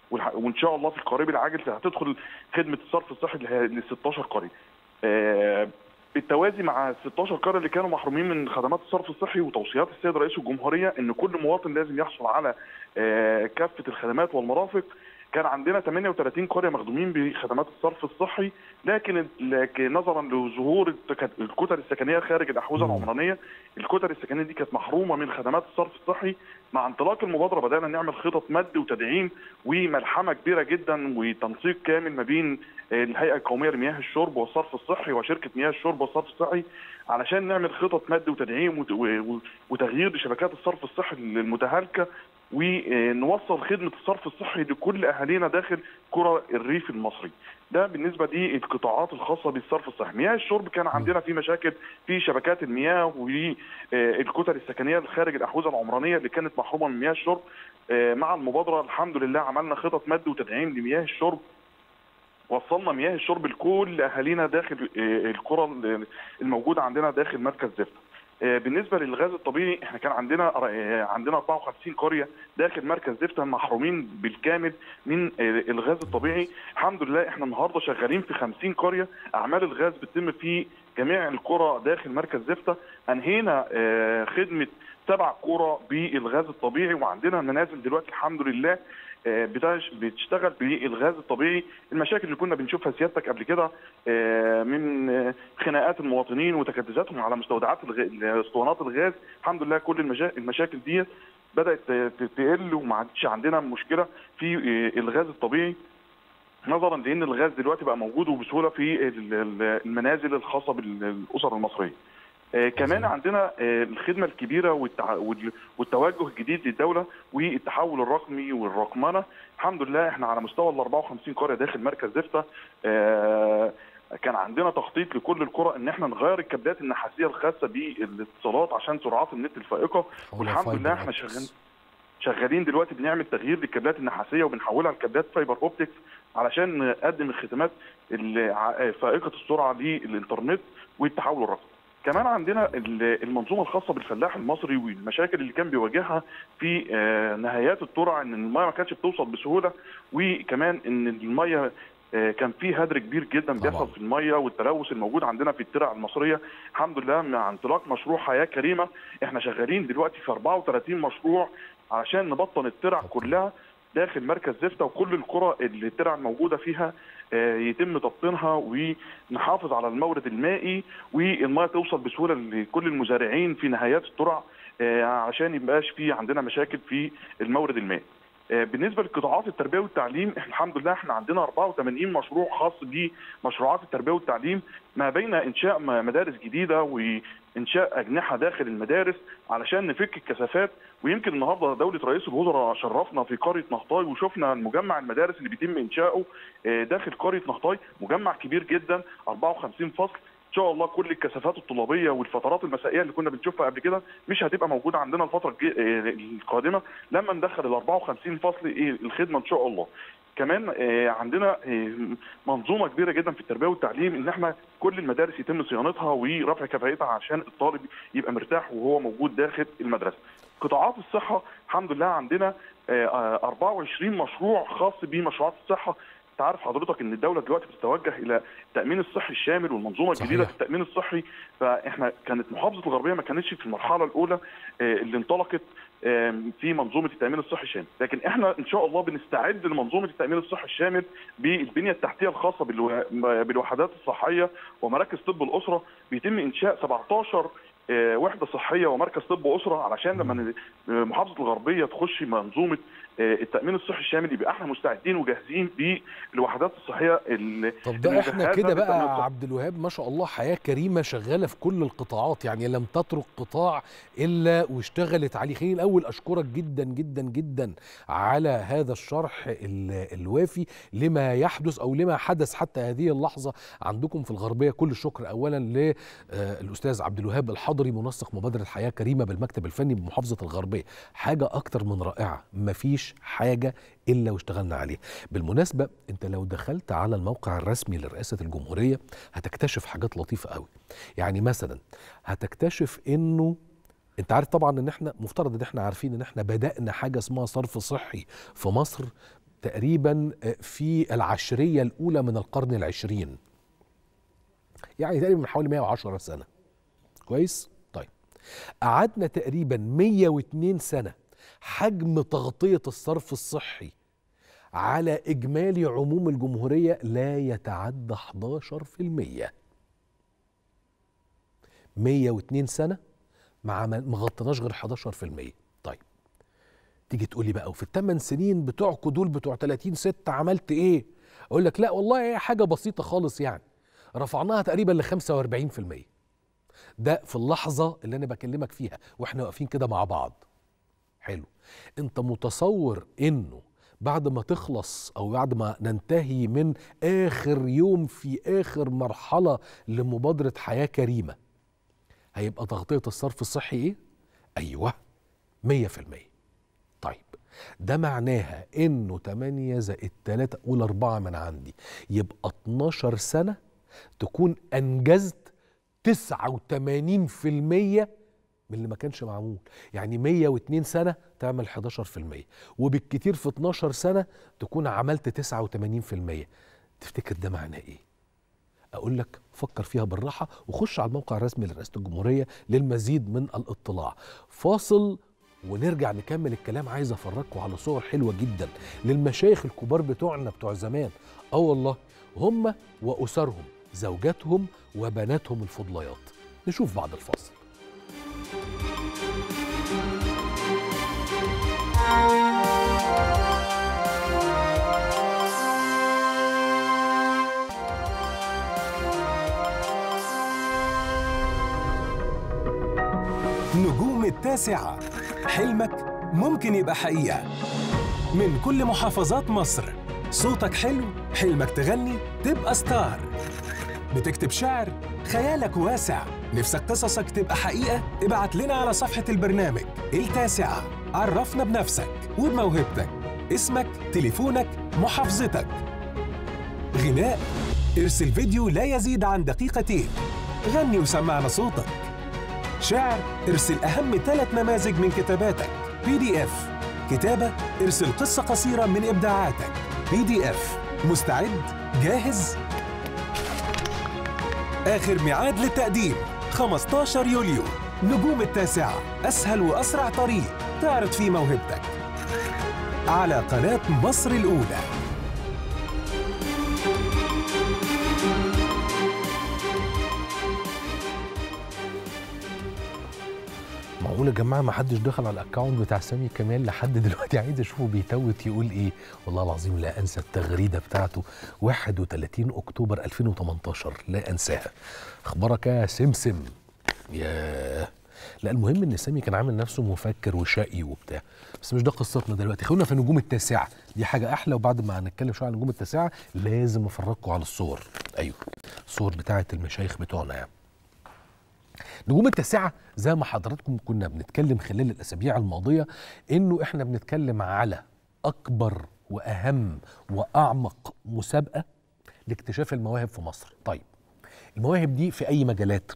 والح- وان شاء الله في القريب العاجل هتدخل خدمه الصرف الصحي ل 16 قريه. آه، بالتوازي مع ال 16 قريه اللي كانوا محرومين من خدمات الصرف الصحي وتوصيات السيد رئيس الجمهوريه ان كل مواطن لازم يحصل على آه، كافه الخدمات والمرافق كان عندنا 38 قريه مخدومين بخدمات الصرف الصحي لكن لكن نظرا لظهور التك- الكتل السكنيه خارج الاحوزه مم. العمرانيه الكتل السكنيه دي كانت محرومه من خدمات الصرف الصحي مع انطلاق المبادره بدانا نعمل خطط مد وتدعيم وملحمه كبيره جدا وتنسيق كامل ما بين آه، الهيئه القوميه لمياه الشرب والصرف الصحي وشركه مياه الشرب والصرف الصحي علشان نعمل خطط مد وتدعيم وت- و- و- وتغيير لشبكات الصرف الصحي المتهالكه ونوصل خدمه الصرف الصحي لكل اهالينا داخل قرى الريف المصري. ده بالنسبه دي القطاعات الخاصه بالصرف الصحي، مياه الشرب كان عندنا في مشاكل في شبكات المياه والكتل السكنيه الخارج الاحوزه العمرانيه اللي كانت محرومه من مياه الشرب. آه، مع المبادره الحمد لله عملنا خطط مد وتدعيم لمياه الشرب وصلنا مياه الشرب لكل اهالينا داخل آه، القرى الموجوده عندنا داخل مركز زفت. آه، بالنسبه للغاز الطبيعي احنا كان عندنا آه، عندنا 54 قريه داخل مركز زفت محرومين بالكامل من آه، الغاز الطبيعي الحمد لله احنا النهارده شغالين في 50 قريه اعمال الغاز بتتم في جميع القرى داخل مركز زفته انهينا آه، خدمه سبع قرى بالغاز الطبيعي وعندنا منازل دلوقتي الحمد لله آه، بتاش- بتشتغل بالغاز الطبيعي المشاكل اللي كنا بنشوفها سيادتك قبل كده آه، من آه، خناقات المواطنين وتكدساتهم على مستودعات الغ- اسطوانات الغاز الحمد لله كل المشا- المشاكل دي بدات ت- تقل وما عادش عندنا مشكله في آه، الغاز الطبيعي نظرا لان الغاز دلوقتي بقى موجود وبسهوله في ال- ال- المنازل الخاصه بالاسر المصريه. آه، كمان عظيم. عندنا آه، الخدمه الكبيره والتع... وال- والتوجه الجديد للدوله والتحول الرقمي والرقمنه الحمد لله احنا على مستوى ال 54 قريه داخل مركز زفته آه، كان عندنا تخطيط لكل القرى ان احنا نغير الكابلات النحاسيه الخاصه بالاتصالات عشان سرعات النت الفائقه حول والحمد فايبر لله احنا أوبتكس. شغالين شغالين دلوقتي بنعمل تغيير للكابلات النحاسيه وبنحولها لكابلات فايبر اوبتكس علشان نقدم الخدمات الع- فائقه السرعه للانترنت والتحول الرقمي. كمان عندنا ال- المنظومه الخاصه بالفلاح المصري والمشاكل اللي كان بيواجهها في آه، نهايات الترع ان الميه ما كانتش بتوصل بسهوله وكمان ان الميه آه، كان في هدر كبير جدا طبعاً. بيحصل في الميه والتلوث الموجود عندنا في الترع المصريه الحمد لله مع انطلاق مشروع حياه كريمه احنا شغالين دلوقتي في 34 مشروع علشان نبطن الترع كلها داخل مركز زفته وكل القرى اللي الترع موجوده فيها آه، يتم تبطينها ونحافظ على المورد المائي والميه توصل بسهوله لكل المزارعين في نهايات الترع آه، عشان يبقاش في عندنا مشاكل في المورد المائي. آه، بالنسبه لقطاعات التربيه والتعليم احنا الحمد لله احنا عندنا 84 مشروع خاص بمشروعات التربيه والتعليم ما بين انشاء م- مدارس جديده وانشاء اجنحه داخل المدارس علشان نفك الكثافات ويمكن النهارده دوله رئيس الوزراء شرفنا في قريه نهطاي وشفنا المجمع المدارس اللي بيتم انشاؤه آه، داخل قريه نهطاي مجمع كبير جدا 54 فصل ان شاء الله كل الكثافات الطلابيه والفترات المسائيه اللي كنا بنشوفها قبل كده مش هتبقى موجوده عندنا الفتره الج- آه، القادمه لما ندخل ال 54 فصل ايه الخدمه ان شاء الله. كمان آه، عندنا آه، منظومه كبيره جدا في التربيه والتعليم ان احنا كل المدارس يتم صيانتها ورفع كفاءتها عشان الطالب يبقى مرتاح وهو موجود داخل المدرسه. قطاعات الصحه الحمد لله عندنا آه، آه، 24 مشروع خاص بمشروعات الصحه انت عارف حضرتك ان الدوله دلوقتي بتتوجه الى التامين الصحي الشامل والمنظومه الجديده صحيح. في التامين الصحي فاحنا كانت محافظه الغربيه ما كانتش في المرحله الاولى آه، اللي انطلقت آم، في منظومه التامين الصحي الشامل لكن احنا ان شاء الله بنستعد لمنظومه التامين الصحي الشامل بالبنيه التحتيه الخاصه بالو- بالوحدات الصحيه ومراكز طب الاسره بيتم انشاء 17 آه، وحده صحيه ومركز طب اسره علشان لما ن- آه، محافظه الغربيه تخش منظومه آه، التامين الصحي الشامل يبقى احنا مستعدين وجاهزين بالوحدات الصحيه ال- طب ده احنا المجهزة كده بقى بالتأمين يا الصحي. عبد الوهاب ما شاء الله حياة كريمة شغالة في كل القطاعات يعني لم تترك قطاع إلا واشتغلت عليه خليني الأول أشكرك جدا جدا جدا على هذا الشرح ال- الوافي لما يحدث أو لما حدث حتى هذه اللحظة عندكم في الغربية كل الشكر أولا للأستاذ عبد الوهاب الحضري منسق مبادرة حياة كريمة بالمكتب الفني بمحافظة الغربية حاجة أكتر من رائعة مفيش حاجة إلا واشتغلنا عليها بالمناسبة انت لو دخلت على الموقع الرسمي لرئاسة الجمهورية هتكتشف حاجات لطيفة قوي يعني مثلا هتكتشف انه انت عارف طبعا ان احنا مفترض ان احنا عارفين ان احنا بدأنا حاجة اسمها صرف صحي في مصر تقريبا في العشرية الأولى من القرن العشرين يعني تقريبا من حوالي 110 سنة كويس؟ طيب قعدنا تقريبا 102 سنة حجم تغطية الصرف الصحي على إجمالي عموم الجمهورية لا يتعدى 11% 102 سنة ما ما غطيناش غير 11% طيب تيجي تقول لي بقى وفي الثمان سنين بتوعكوا دول بتوع 30 6 عملت ايه؟ اقول لك لا والله هي حاجه بسيطه خالص يعني رفعناها تقريبا ل 45% ده في اللحظه اللي انا بكلمك فيها واحنا واقفين كده مع بعض حلو انت متصور انه بعد ما تخلص او بعد ما ننتهي من اخر يوم في اخر مرحله لمبادره حياه كريمه هيبقى تغطيه الصرف الصحي ايه؟ ايوه 100% طيب ده معناها انه 8 زائد 3 قول 4 من عندي يبقى 12 سنه تكون انجزت 89% من اللي ما كانش معمول يعني 102 سنه تعمل 11% وبالكتير في 12 سنه تكون عملت 89% تفتكر ده معناه ايه اقول لك فكر فيها بالراحه وخش على الموقع الرسمي لرئاسه الجمهوريه للمزيد من الاطلاع فاصل ونرجع نكمل الكلام عايز افرجكم على صور حلوه جدا للمشايخ الكبار بتوعنا بتوع زمان اه والله هم واسرهم زوجاتهم وبناتهم الفضليات نشوف بعد الفاصل نجوم التاسعة حلمك ممكن يبقى حقيقة من كل محافظات مصر صوتك حلو حلمك تغني تبقى ستار بتكتب شعر خيالك واسع نفسك قصصك تبقى حقيقة ابعت لنا على صفحة البرنامج التاسعة عرفنا بنفسك وبموهبتك اسمك تليفونك محافظتك غناء ارسل فيديو لا يزيد عن دقيقتين غني وسمعنا صوتك شعر ارسل أهم ثلاث نماذج من كتاباتك بي دي اف كتابة ارسل قصة قصيرة من إبداعاتك بي دي اف مستعد؟ جاهز؟ آخر ميعاد للتقديم 15 يوليو نجوم التاسعة أسهل وأسرع طريق تعرض فيه موهبتك على قناة مصر الأولى معقول يا جماعه ما حدش دخل على الاكونت بتاع سامي كمال لحد دلوقتي عايز اشوفه بيتوت يقول ايه والله العظيم لا انسى التغريده بتاعته 31 اكتوبر 2018 لا انساها اخبارك يا سمسم ياه لا المهم ان سامي كان عامل نفسه مفكر وشقي وبتاع بس مش ده قصتنا دلوقتي خلونا في نجوم التاسعه دي حاجه احلى وبعد ما هنتكلم شويه عن نجوم التاسعه لازم افرجكم على الصور ايوه الصور بتاعه المشايخ بتوعنا يعني نجوم التاسعة زي ما حضراتكم كنا بنتكلم خلال الأسابيع الماضية إنه إحنا بنتكلم على أكبر وأهم وأعمق مسابقة لاكتشاف المواهب في مصر طيب المواهب دي في أي مجالات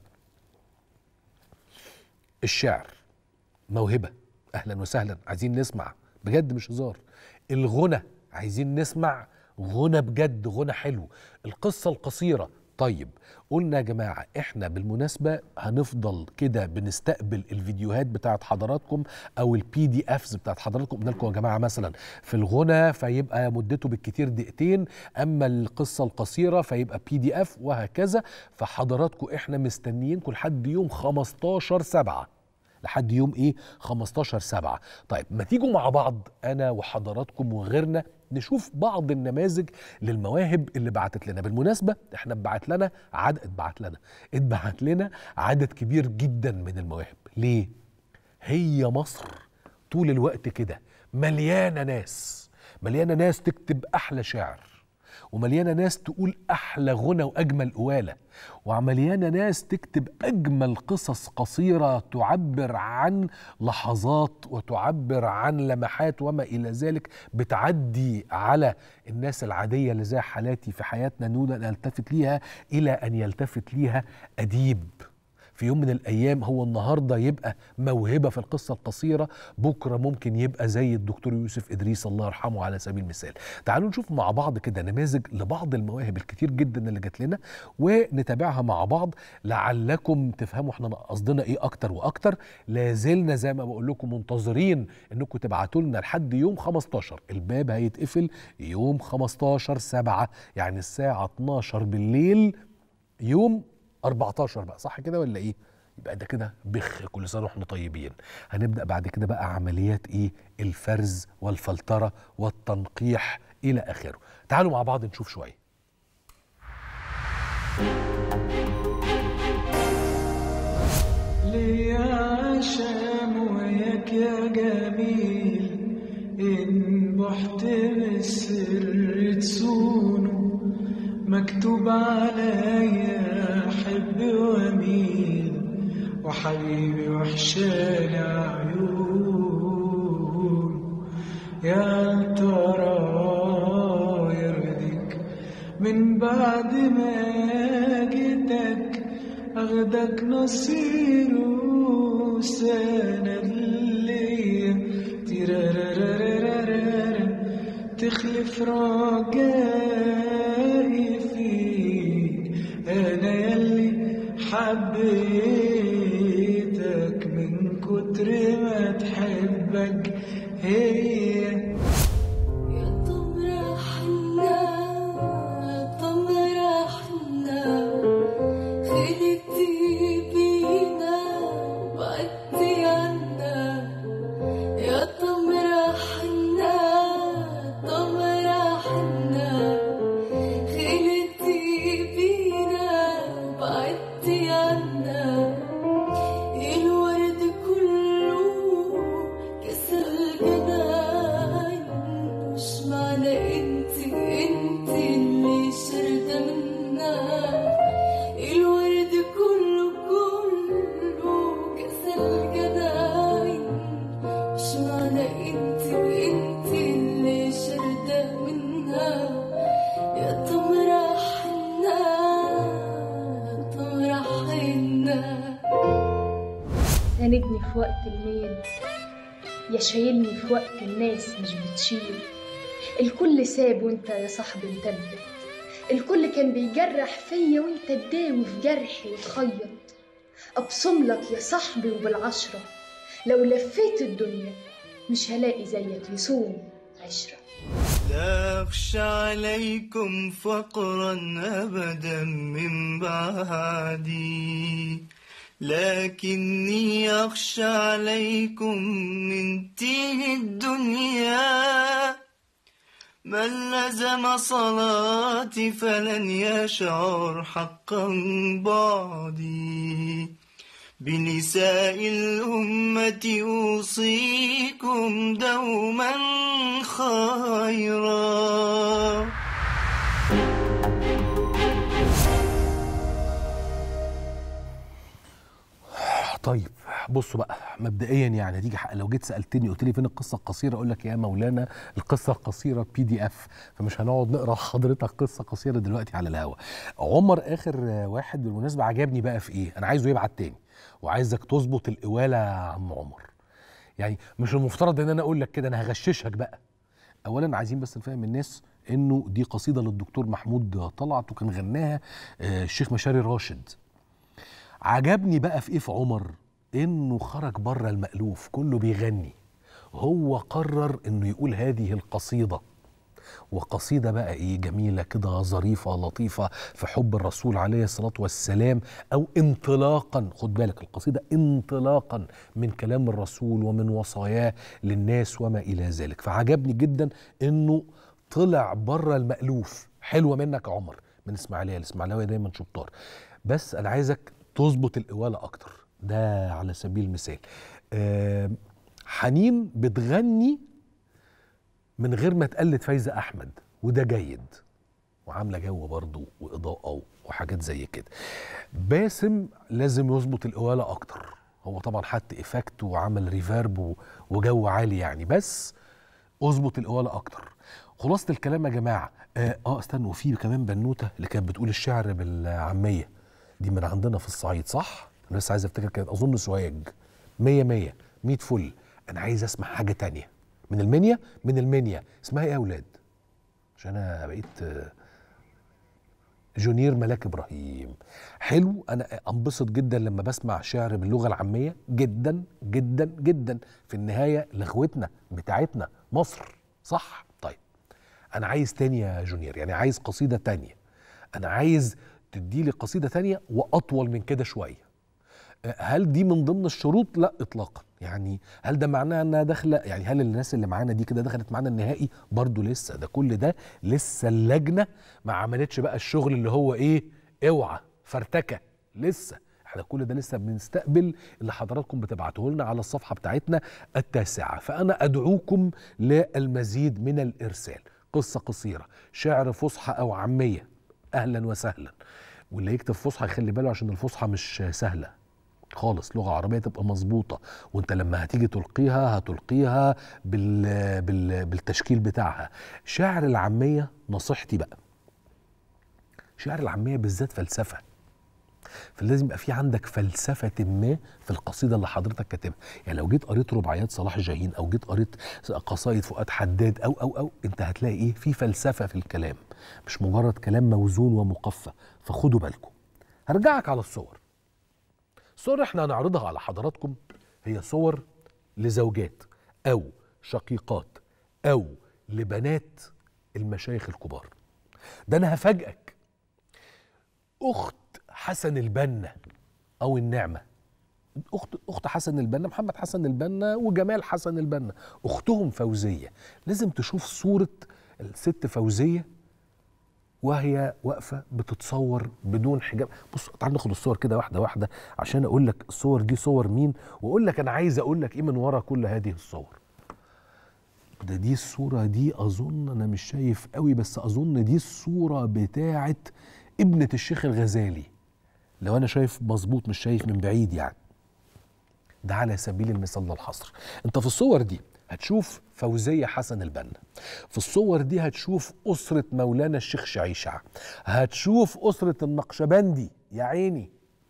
الشعر موهبة أهلا وسهلا عايزين نسمع بجد مش هزار الغنى عايزين نسمع غنى بجد غنى حلو القصة القصيرة طيب قلنا يا جماعة احنا بالمناسبة هنفضل كده بنستقبل الفيديوهات بتاعت حضراتكم او البي دي افز بتاعت حضراتكم قلنا لكم يا جماعة مثلا في الغنى فيبقى مدته بالكتير دقيقتين اما القصة القصيرة فيبقى بي دي اف وهكذا فحضراتكم احنا مستنيينكم لحد يوم 15 سبعة لحد يوم ايه 15 سبعة طيب ما تيجوا مع بعض انا وحضراتكم وغيرنا نشوف بعض النماذج للمواهب اللي بعتت لنا بالمناسبة احنا اتبعت لنا عدد اتبعت لنا اتبعت لنا عدد كبير جدا من المواهب ليه هي مصر طول الوقت كده مليانة ناس مليانة ناس تكتب أحلى شعر ومليانة ناس تقول أحلى غنى وأجمل قوالة ومليانة ناس تكتب أجمل قصص قصيرة تعبر عن لحظات وتعبر عن لمحات وما إلى ذلك بتعدي على الناس العادية اللي زي حالاتي في حياتنا نون نلتفت ليها إلى أن يلتفت ليها أديب في يوم من الايام هو النهارده يبقى موهبه في القصه القصيره بكره ممكن يبقى زي الدكتور يوسف ادريس الله يرحمه على سبيل المثال تعالوا نشوف مع بعض كده نماذج لبعض المواهب الكتير جدا اللي جات لنا ونتابعها مع بعض لعلكم تفهموا احنا قصدنا ايه اكتر واكتر لازلنا زي ما بقول لكم منتظرين انكم تبعتوا لنا لحد يوم 15 الباب هيتقفل يوم 15 7 يعني الساعه 12 بالليل يوم 14 بقى صح كده ولا ايه يبقى ده كده بخ كل سنه واحنا طيبين هنبدا بعد كده بقى عمليات ايه الفرز والفلتره والتنقيح الى اخره تعالوا مع بعض نشوف شويه ليا عشام وياك يا جميل إن بحت بالسر تسونه مكتوب عليا أحب وأميل وحبيبي وحشاني عيون يا ترى يرضيك من بعد ما جيتك أخدك نصير سند ليا تيرارارارارارا تخلف رجائي فيك أنا يلي حبيتك من كتر ما تحبك هي يا تمرة حنا تمرة حنا خلقتي بينا بعدتي عنا يا تمرة حنا تمرة حنا خلقتي بينا بعدتي عنا الورد كله كسر جناين مش معنى انت انت اللي شردة منا الورد كله كله كسر جناين مش معنى انت انت اللي شردة منا يا تمرة حنا تمرة حنا ساندني في وقت الميل يا شايلني في وقت الناس مش بتشيل الكل ساب وانت يا صاحبي مثبت الكل كان بيجرح فيا وانت تداوي في جرحي وتخيط ابصم لك يا صاحبي وبالعشرة لو لفيت الدنيا مش هلاقي زيك يصوم عشرة لا أخشى عليكم فقرا أبدا من بعدي لكني أخشى عليكم من تيه الدنيا من لزم صلاتي فلن يشعر حقا بعدي بنساء الأمة أوصيكم دوما خيرا طيب بصوا بقى مبدئيا يعني تيجي حق لو جيت سالتني قلت لي فين القصه القصيره اقول لك يا مولانا القصه القصيره بي دي اف فمش هنقعد نقرا حضرتك قصه قصيره دلوقتي على الهوا عمر اخر واحد بالمناسبه عجبني بقى في ايه انا عايزه يبعت تاني وعايزك تظبط القواله يا عم عمر يعني مش المفترض ان انا اقول لك كده انا هغششك بقى اولا عايزين بس نفهم الناس انه دي قصيده للدكتور محمود طلعت وكان غناها آه، الشيخ مشاري راشد عجبني بقى في ايه في عمر انه خرج بره المألوف كله بيغني هو قرر انه يقول هذه القصيده وقصيده بقى ايه جميله كده ظريفه لطيفه في حب الرسول عليه الصلاه والسلام او انطلاقا خد بالك القصيده انطلاقا من كلام الرسول ومن وصاياه للناس وما الى ذلك فعجبني جدا انه طلع بره المألوف حلوه منك يا عمر من اسماعيليه الاسماعيلاويه دايما شطار بس انا عايزك تظبط القواله اكتر ده على سبيل المثال آه حنين بتغني من غير ما تقلد فايزه احمد وده جيد وعامله جو برضه واضاءه وحاجات زي كده باسم لازم يظبط القواله اكتر هو طبعا حط افكت وعمل ريفيرب و- وجو عالي يعني بس اظبط القواله اكتر خلاصه الكلام يا جماعه اه, آه استنوا وفي كمان بنوته اللي كانت بتقول الشعر بالعاميه دي من عندنا في الصعيد صح انا لسه عايز افتكر كانت اظن سوهاج 100 100 100 فل انا عايز اسمع حاجه تانية من المنيا من المنيا اسمها ايه يا اولاد عشان انا بقيت آه، جونير ملاك ابراهيم حلو انا انبسط جدا لما بسمع شعر باللغه العاميه جدا جدا جدا في النهايه لغوتنا بتاعتنا مصر صح طيب انا عايز تاني يا جونير يعني عايز قصيده تانية انا عايز تديلي قصيده تانية واطول من كده شويه أه، هل دي من ضمن الشروط لا اطلاقا يعني هل ده معناه انها داخله يعني هل الناس اللي معانا دي كده دخلت معانا النهائي برضو لسه ده كل ده لسه اللجنه ما عملتش بقى الشغل اللي هو ايه اوعى فرتكه لسه احنا كل ده لسه بنستقبل اللي حضراتكم بتبعته لنا على الصفحه بتاعتنا التاسعه فانا ادعوكم للمزيد من الارسال قصه قصيره شعر فصحى او عاميه اهلا وسهلا واللي يكتب فصحى يخلي باله عشان الفصحى مش سهله خالص لغه عربيه تبقى مظبوطه وانت لما هتيجي تلقيها هتلقيها بال... بال... بالتشكيل بتاعها شعر العاميه نصيحتي بقى شعر العاميه بالذات فلسفه فلازم يبقى في عندك فلسفه ما في القصيده اللي حضرتك كاتبها يعني لو جيت قريت رباعيات صلاح جاهين او جيت قريت قصايد فؤاد حداد او او او انت هتلاقي ايه في فلسفه في الكلام مش مجرد كلام موزون ومقفى فخدوا بالكم هرجعك على الصور الصور احنا هنعرضها على حضراتكم هي صور لزوجات او شقيقات او لبنات المشايخ الكبار ده انا هفاجئك اخت حسن البنا او النعمه اخت اخت حسن البنا محمد حسن البنا وجمال حسن البنا اختهم فوزيه لازم تشوف صوره الست فوزيه وهي واقفه بتتصور بدون حجاب بص تعال ناخد الصور كده واحده واحده عشان اقول لك الصور دي صور مين واقول لك انا عايز اقول لك ايه من ورا كل هذه الصور ده دي الصوره دي اظن انا مش شايف قوي بس اظن دي الصوره بتاعه ابنه الشيخ الغزالي لو انا شايف مظبوط مش شايف من بعيد يعني ده على سبيل المثال للحصر انت في الصور دي هتشوف فوزية حسن البنا في الصور دي هتشوف أسرة مولانا الشيخ شعيشع هتشوف أسرة النقشبندي يا عيني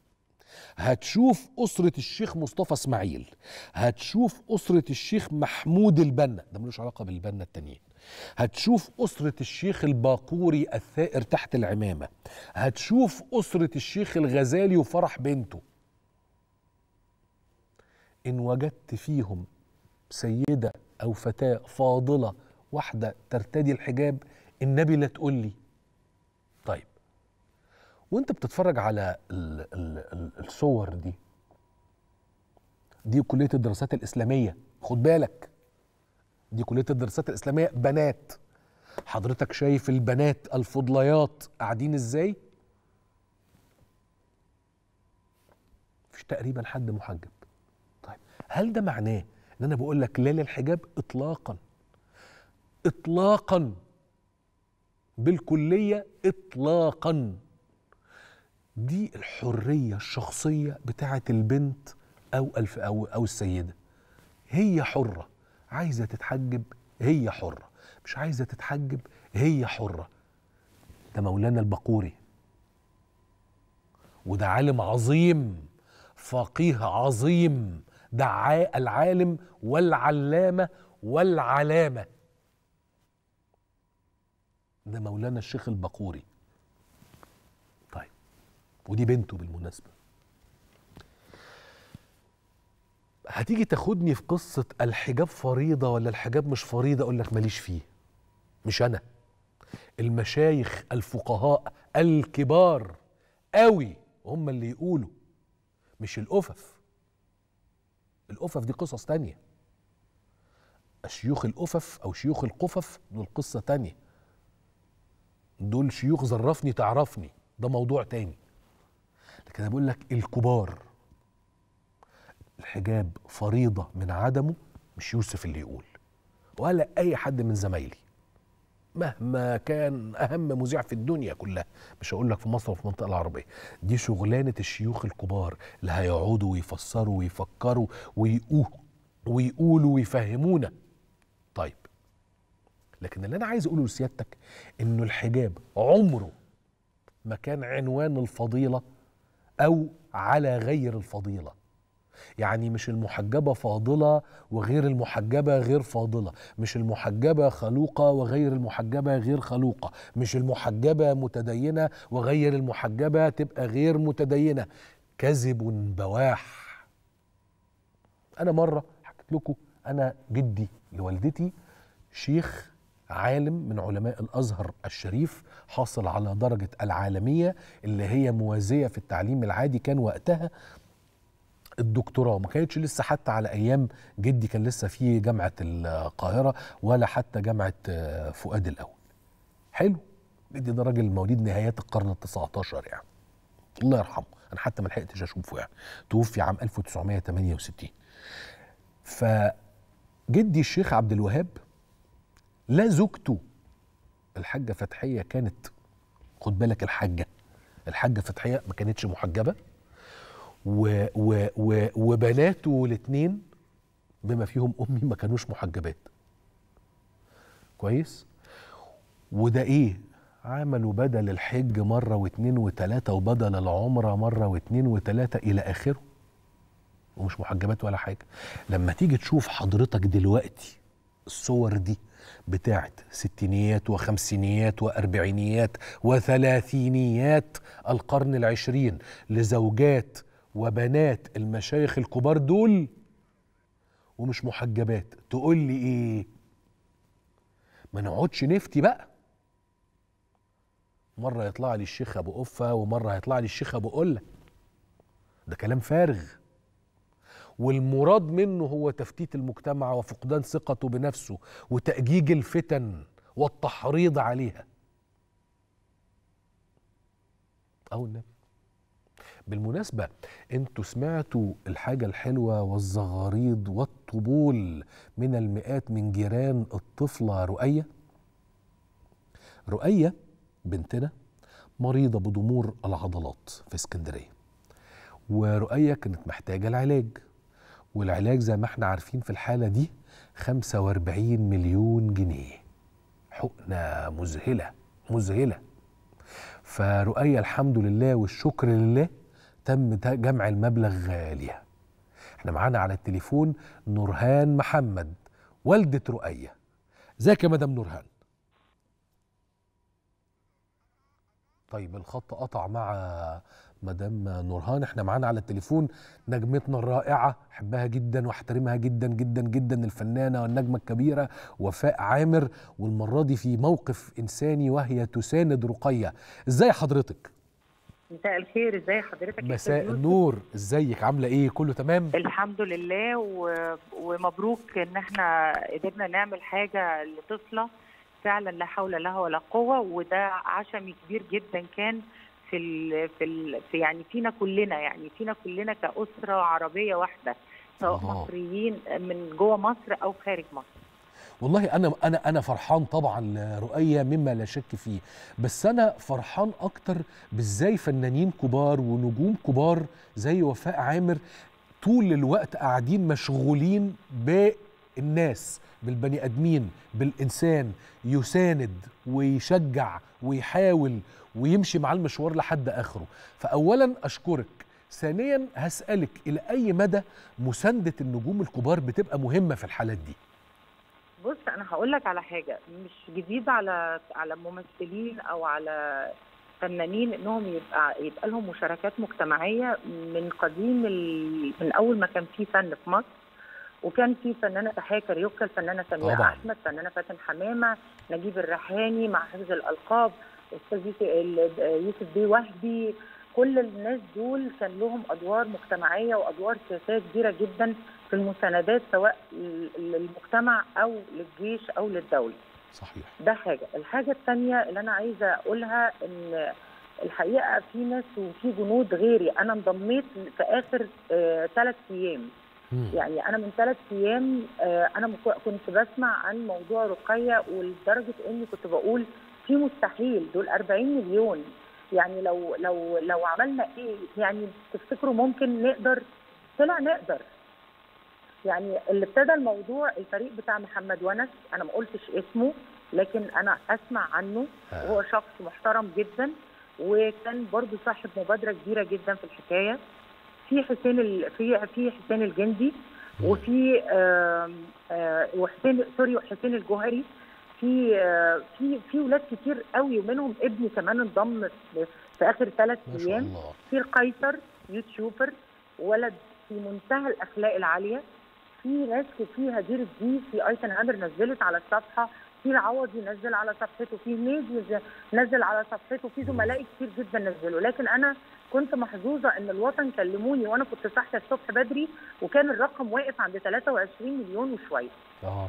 هتشوف أسرة الشيخ مصطفى اسماعيل هتشوف أسرة الشيخ محمود البنا ده ملوش علاقة بالبنا التانيين هتشوف أسرة الشيخ الباقوري الثائر تحت العمامة هتشوف أسرة الشيخ الغزالي وفرح بنته إن وجدت فيهم سيدة أو فتاة فاضلة واحدة ترتدي الحجاب النبي لا تقول لي طيب وانت بتتفرج على ال ال ال الصور دي دي كلية الدراسات الإسلامية خد بالك دي كلية الدراسات الإسلامية بنات حضرتك شايف البنات الفضليات قاعدين ازاي مفيش تقريبا حد محجب طيب هل ده معناه ان انا بقول لك لا للحجاب اطلاقا اطلاقا بالكليه اطلاقا دي الحريه الشخصيه بتاعه البنت او الف او او السيده هي حره عايزه تتحجب هي حره مش عايزه تتحجب هي حره ده مولانا البقوري وده عالم عظيم فقيه عظيم ده عا- العالم والعلامة والعلامة ده مولانا الشيخ البقوري طيب ودي بنته بالمناسبة هتيجي تاخدني في قصة الحجاب فريضة ولا الحجاب مش فريضة أقول لك ماليش فيه مش أنا المشايخ الفقهاء الكبار قوي هم اللي يقولوا مش الأفف الأفف دي قصص تانية شيوخ الأفف أو شيوخ القفف دول قصة تانية دول شيوخ زرفني تعرفني ده موضوع تاني لكن أنا بقول لك الكبار الحجاب فريضة من عدمه مش يوسف اللي يقول ولا أي حد من زمايلي مهما كان أهم مذيع في الدنيا كلها مش هقول لك في مصر وفي المنطقة العربية دي شغلانة الشيوخ الكبار اللي هيقعدوا ويفسروا ويفكروا ويقولوا ويقولوا ويفهمونا طيب لكن اللي أنا عايز أقوله لسيادتك إنه الحجاب عمره ما كان عنوان الفضيلة او على غير الفضيله يعني مش المحجبه فاضله وغير المحجبه غير فاضله مش المحجبه خلوقه وغير المحجبه غير خلوقه مش المحجبه متدينه وغير المحجبه تبقى غير متدينه كذب بواح انا مره حكيت لكم انا جدي لوالدتي شيخ عالم من علماء الازهر الشريف حاصل على درجه العالميه اللي هي موازيه في التعليم العادي كان وقتها الدكتوراه ما كانتش لسه حتى على ايام جدي كان لسه في جامعه القاهره ولا حتى جامعه آه، فؤاد الاول حلو جدي ده راجل مواليد نهايات القرن ال 19 يعني الله يرحمه انا حتى ما لحقتش اشوفه يعني توفي عام 1968 فجدي الشيخ عبد الوهاب لا زوجته الحاجه فتحيه كانت خد بالك الحاجه الحاجه فتحيه ما كانتش محجبه و و و وبناته الاثنين بما فيهم امي ما كانوش محجبات كويس وده ايه عملوا بدل الحج مره واثنين وثلاثه وبدل العمره مره واثنين وثلاثه الى اخره ومش محجبات ولا حاجه لما تيجي تشوف حضرتك دلوقتي الصور دي بتاعت ستينيات وخمسينيات وأربعينيات وثلاثينيات القرن العشرين لزوجات وبنات المشايخ الكبار دول ومش محجبات تقول لي ايه ما نقعدش نفتي بقى مرة يطلع لي الشيخ أبو قفة ومرة هيطلع لي الشيخ أبو قلة ده كلام فارغ والمراد منه هو تفتيت المجتمع وفقدان ثقته بنفسه وتأجيج الفتن والتحريض عليها أو النبي بالمناسبة انتوا سمعتوا الحاجة الحلوة والزغاريد والطبول من المئات من جيران الطفلة رؤية رؤية بنتنا مريضة بضمور العضلات في اسكندرية ورؤية كانت محتاجة العلاج والعلاج زي ما احنا عارفين في الحالة دي 45 مليون جنيه حقنة مذهلة مذهلة فرؤية الحمد لله والشكر لله تم ت- جمع المبلغ ليها احنا معانا على التليفون نورهان محمد والدة رؤية ازيك يا مدام نورهان طيب الخط قطع مع مدام نورهان احنا معانا على التليفون نجمتنا الرائعة احبها جدا واحترمها جدا جدا جدا الفنانة والنجمة الكبيرة وفاء عامر والمرة دي في موقف إنساني وهي تساند رقية ازاي حضرتك؟ مساء الخير ازي حضرتك يا مساء أستاذ يوسف؟ النور ازيك عاملة ايه كله تمام؟ الحمد لله و... ومبروك ان احنا قدرنا نعمل حاجه لطفله فعلا لا حول لها ولا قوه وده عشم كبير جدا كان في ال... في, ال... في يعني فينا كلنا يعني فينا كلنا كاسره عربيه واحده سواء الله. مصريين من جوه مصر او خارج مصر والله انا انا انا فرحان طبعا لرؤية مما لا شك فيه بس انا فرحان اكتر بازاي فنانين كبار ونجوم كبار زي وفاء عامر طول الوقت قاعدين مشغولين بالناس بالبني ادمين بالانسان يساند ويشجع ويحاول ويمشي مع المشوار لحد اخره فاولا اشكرك ثانيا هسالك الى اي مدى مسانده النجوم الكبار بتبقى مهمه في الحالات دي بص انا هقول لك على حاجه مش جديد على على ممثلين او على فنانين انهم يبقى يبقى لهم مشاركات مجتمعيه من قديم ال... من اول ما كان في فن في مصر وكان في فنانه تحيه كاريوكا الفنانه سميره طبعاً. احمد فنانه فاتن حمامه نجيب الريحاني مع حفظ الالقاب استاذ يوسف ال- يوسف بيه وهبي كل الناس دول كان لهم ادوار مجتمعيه وادوار سياسيه كبيره جدا في المساندات سواء لل- للمجتمع او للجيش او للدوله صحيح ده حاجه الحاجه الثانيه اللي انا عايزه اقولها ان الحقيقه في ناس وفي جنود غيري انا انضميت في اخر ثلاث ايام مم. يعني انا من ثلاث ايام آه، انا مك- كنت بسمع عن موضوع رقيه ولدرجه اني كنت بقول في مستحيل دول 40 مليون يعني لو لو لو عملنا ايه يعني تفتكروا ممكن نقدر طلع نقدر يعني اللي ابتدى الموضوع الفريق بتاع محمد ونس انا ما قلتش اسمه لكن انا اسمع عنه آه. وهو شخص محترم جدا وكان برضو صاحب مبادره كبيره جدا في الحكايه في حسين ال... في في حسين الجندي وفي آم، آه، وحسين سوري وحسين الجوهري في آه، في في ولاد كتير قوي ومنهم ابني كمان انضم في في اخر ثلاث ما شاء ايام الله في القيصر يوتيوبر ولد في منتهى الاخلاق العاليه في ناس في هدير الدين في ايتن عامر نزلت على الصفحه في العوضي نزل على صفحته في نادي ز- نزل على صفحته في زملائي كتير جدا نزلوا لكن انا كنت محظوظه ان الوطن كلموني وانا كنت صاحيه الصبح بدري وكان الرقم واقف عند 23 مليون وشويه اه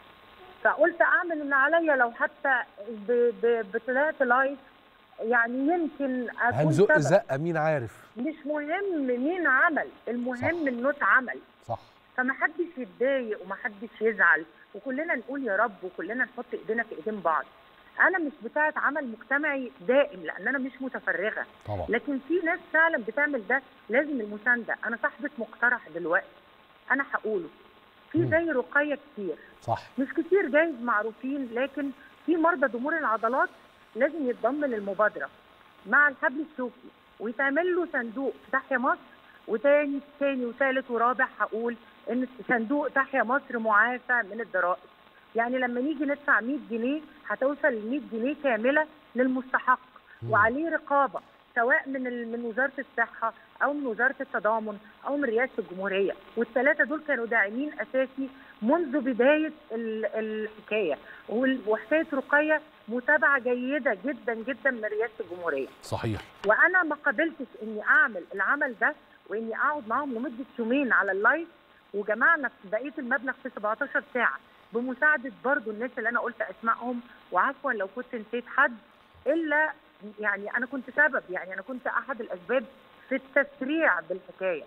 فقلت اعمل اللي عليا لو حتى ب- ب- بثلاث لايك يعني يمكن اكون هنزق سبب. زقه مين عارف مش مهم مين عمل المهم صح. انه اتعمل صح فما حدش يتضايق وما حدش يزعل وكلنا نقول يا رب وكلنا نحط ايدينا في ايدين بعض انا مش بتاعه عمل مجتمعي دائم لان انا مش متفرغه طبعا لكن في ناس فعلا بتعمل ده لازم المسانده انا صاحبه مقترح دلوقتي انا هقوله في مم. زي رقيه كتير صح مش كتير جايز معروفين لكن في مرضى ضمور العضلات لازم يتضم للمبادره مع الحبل الشوكي ويتعمل له صندوق في تحيا مصر وتاني تاني وثالث ورابع هقول ان صندوق تحيا مصر معافى من الضرائب يعني لما نيجي ندفع 100 جنيه هتوصل ل 100 جنيه كامله للمستحق مم. وعليه رقابه سواء من ال- من وزاره الصحه او من وزاره التضامن او من رئاسه الجمهوريه والثلاثه دول كانوا داعمين اساسي منذ بدايه ال- الحكايه وال- وحكايه رقيه متابعه جيده جدا جدا من رئاسه الجمهوريه صحيح وانا ما قبلتش اني اعمل العمل ده واني اقعد معاهم لمده يومين على اللايف وجمعنا في بقيه المبلغ في 17 ساعه بمساعده برضو الناس اللي انا قلت اسمائهم وعفوا لو كنت نسيت حد الا يعني انا كنت سبب يعني انا كنت احد الاسباب في التسريع بالحكايه.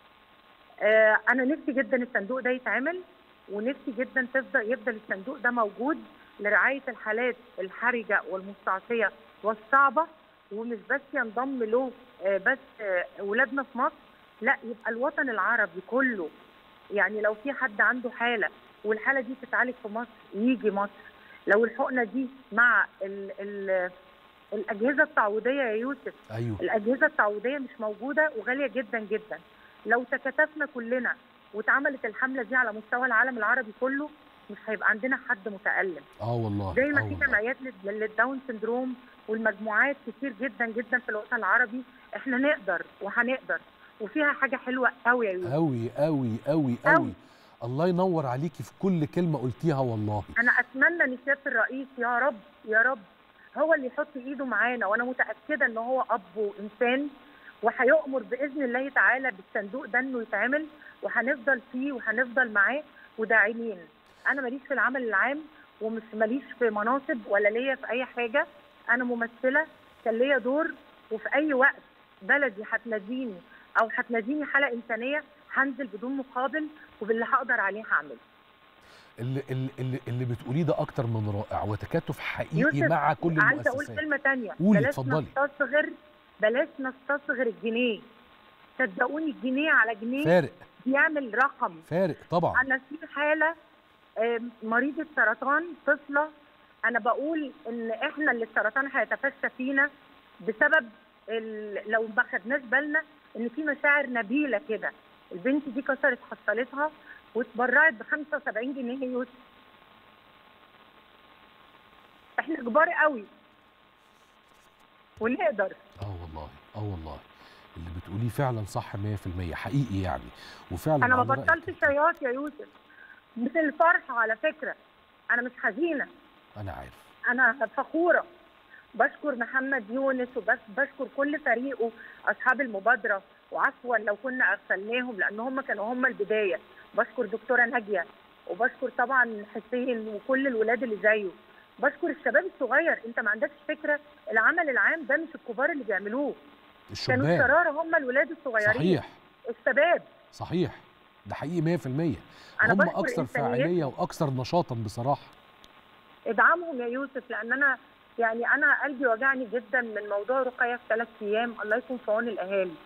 آه انا نفسي جدا الصندوق ده يتعمل ونفسي جدا تفضل يفضل الصندوق ده موجود لرعايه الحالات الحرجه والمستعصيه والصعبه ومش بس ينضم له آه، بس آه، ولادنا في مصر لا يبقى الوطن العربي كله يعني لو في حد عنده حاله والحاله دي تتعالج في مصر يجي مصر لو الحقنه دي مع ال ال الاجهزه التعويضيه يا يوسف ايوه الاجهزه التعويضيه مش موجوده وغاليه جدا جدا لو تكاتفنا كلنا واتعملت الحمله دي على مستوى العالم العربي كله مش هيبقى عندنا حد متالم اه والله زي ما آه في والله. جمعيات لل- للداون سندروم والمجموعات كتير جدا جدا في الوطن العربي احنا نقدر وهنقدر وفيها حاجه حلوه قوي يا يوسف قوي قوي قوي أوي. قوي الله ينور عليكي في كل كلمه قلتيها والله انا اتمنى ان سياده الرئيس يا رب يا رب هو اللي يحط ايده معانا وانا متاكده ان هو اب وانسان وهيؤمر باذن الله تعالى بالصندوق ده انه يتعمل وهنفضل فيه وهنفضل معاه وداعمين انا ماليش في العمل العام ومش ماليش في مناصب ولا ليا في اي حاجه انا ممثله كان ليا دور وفي اي وقت بلدي هتناديني او هتناديني حاله انسانيه هنزل بدون مقابل وباللي هقدر عليه هعمله اللي, اللي, اللي, اللي بتقوليه ده اكتر من رائع وتكاتف حقيقي يوسف، مع كل عايزه اقول المؤسسات كلمه تانية قولي، بلاش اتفضلي. نستصغر بلاش نستصغر الجنيه صدقوني الجنيه على جنيه فارق بيعمل رقم فارق طبعا انا في حاله آم، مريضه سرطان طفله انا بقول ان احنا اللي السرطان هيتفشى فينا بسبب ال- لو ما خدناش بالنا ان في مشاعر نبيله كده البنت دي كسرت حصلتها واتبرعت ب 75 جنيه يا يوسف احنا كبار قوي ونقدر اه والله اه والله اللي بتقوليه فعلا صح 100% حقيقي يعني وفعلا انا ما على رأيك بطلتش أنت. عياط يا يوسف من الفرحه على فكره انا مش حزينه انا عارف انا فخوره بشكر محمد يونس وبس بشكر كل فريقه اصحاب المبادره وعفوا لو كنا اغفلناهم لان هم كانوا هم البدايه بشكر دكتوره ناجيه وبشكر طبعا حسين وكل الولاد اللي زيه بشكر الشباب الصغير انت ما عندكش فكره العمل العام ده مش الكبار اللي بيعملوه كانوا الشباب الشراره هم الولاد الصغيرين صحيح الشباب صحيح ده حقيقي 100% أنا هم بشكر اكثر إنسانيتهم. فاعليه واكثر نشاطا بصراحه ادعمهم يا يوسف لان انا يعني انا قلبي وجعني جدا من موضوع رقيه في ثلاث ايام الله يكون في عون الاهالي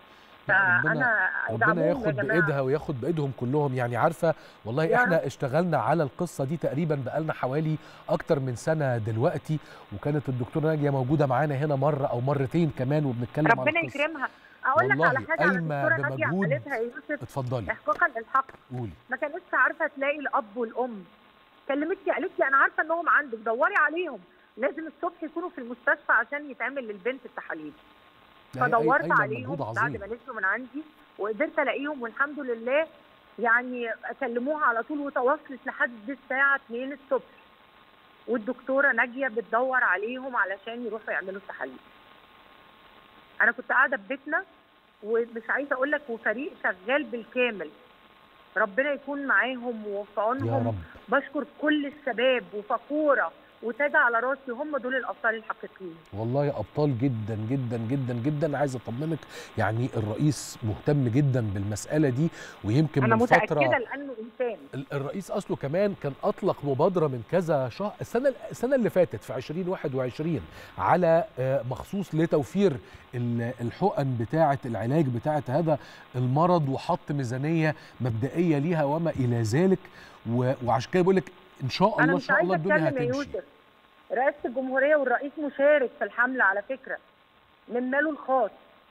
فانا ربنا ادعموهم يا ياخد جماعة. بايدها وياخد بايدهم كلهم يعني عارفه والله يا احنا رب. اشتغلنا على القصه دي تقريبا بقالنا حوالي اكتر من سنه دلوقتي وكانت الدكتوره ناجيه موجوده معانا هنا مره او مرتين كمان وبنتكلم على ربنا القصه يكرمها اقول لك والله على حاجه على قايمة الدكتوره ناجيه بمجهود. عملتها يا يوسف اتفضلي احقاقا للحق قولي ما كانتش عارفه تلاقي الاب والام كلمتني قالت لي انا عارفه انهم عندك دوري عليهم لازم الصبح يكونوا في المستشفى عشان يتعمل للبنت التحاليل لا، هي فدورت قايمة عليهم بمجهود بعد عظيم ما نزلوا من عندي وقدرت الاقيهم والحمد لله يعني كلموها على طول وتواصلت لحد الساعه 2 الصبح والدكتوره ناجيه بتدور عليهم علشان يروحوا يعملوا التحاليل انا كنت قاعده في بيتنا ومش عايزه اقول لك وفريق شغال بالكامل ربنا يكون معاهم وفي يا عونهم رب بشكر كل الشباب وفخوره وتاج على راسي هم دول الابطال الحقيقيين والله ابطال جدا جدا جدا جدا عايز اطمنك يعني الرئيس مهتم جدا بالمساله دي ويمكن انا من متاكده فتره لانه انسان ال- الرئيس اصله كمان كان اطلق مبادره من كذا شهر السنه السنه اللي فاتت في 2021 على آه، مخصوص لتوفير ال- الحقن بتاعه العلاج بتاعه هذا المرض وحط ميزانيه مبدئيه ليها وما الى ذلك و- وعشان كده بقول لك ان شاء انا الله ان مش شاء الله عايزه الدنيا اتكلم يا هتمشي يوسف رئاسه الجمهوريه والرئيس مشارك في الحمله على فكره من ماله الخاص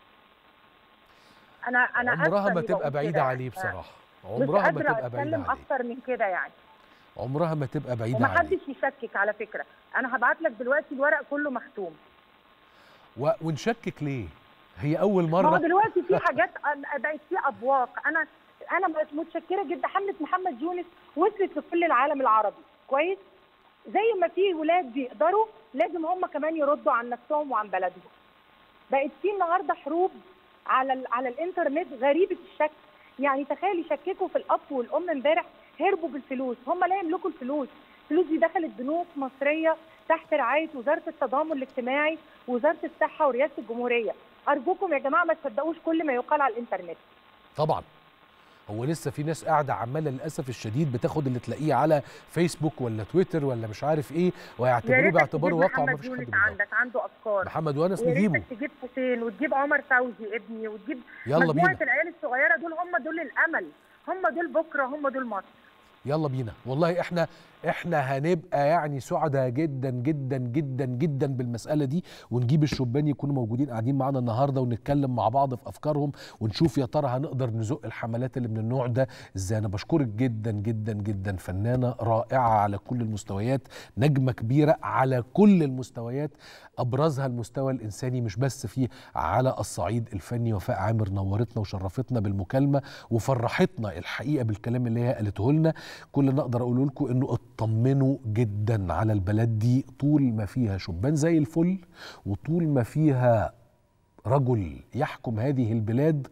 انا انا عمرها آسفة ما إني تبقى بقول بعيده كده. عليه بصراحه مش عمرها ما قادرة تبقى بعيده اتكلم عليه اكتر من كده يعني عمرها ما تبقى بعيده عليه ومحدش يشكك على فكره انا هبعت لك دلوقتي الورق كله مختوم و... ونشكك ليه هي اول ما هو مره دلوقتي في حاجات أم- بقت في ابواق انا انا بقت متشكره جدا حمله محمد يونس وصلت لكل العالم العربي كويس زي ما في ولاد بيقدروا لازم هم كمان يردوا عن نفسهم وعن بلدهم بقت في النهارده حروب على ال على الانترنت غريبه الشكل يعني تخيل يشككوا في الاب والام امبارح هربوا بالفلوس هم لا يملكوا الفلوس الفلوس دي دخلت بنوك مصريه تحت رعايه وزاره التضامن الاجتماعي ووزاره الصحه ورئاسه الجمهوريه ارجوكم يا جماعه ما تصدقوش كل ما يقال على الانترنت طبعا هو لسه في ناس قاعده عماله للاسف الشديد بتاخد اللي تلاقيه على فيسبوك ولا تويتر ولا مش عارف ايه يا ويعتبروه ريتك باعتباره تجيب واقع ما محمد فيش حد يونس بيدور عندك عنده افكار محمد وانس ويا نجيبه ريتك تجيب حسين وتجيب عمر فوزي ابني وتجيب يلا مجموعه بينا العيال الصغيره دول هم دول الامل هم دول بكره هم دول مصر يلا بينا والله احنا احنا هنبقى يعني سعداء جدا جدا جدا جدا بالمساله دي ونجيب الشبان يكونوا موجودين قاعدين معانا النهارده ونتكلم مع بعض في افكارهم ونشوف يا ترى هنقدر نزق الحملات اللي من النوع ده ازاي انا بشكرك جدا جدا جدا فنانه رائعه على كل المستويات نجمه كبيره على كل المستويات ابرزها المستوى الانساني مش بس فيه على الصعيد الفني وفاء عامر نورتنا وشرفتنا بالمكالمه وفرحتنا الحقيقه بالكلام اللي هي قالته لنا كل اللي اقدر اقوله لكم انه اطمنوا جدا على البلد دي طول ما فيها شبان زي الفل وطول ما فيها رجل يحكم هذه البلاد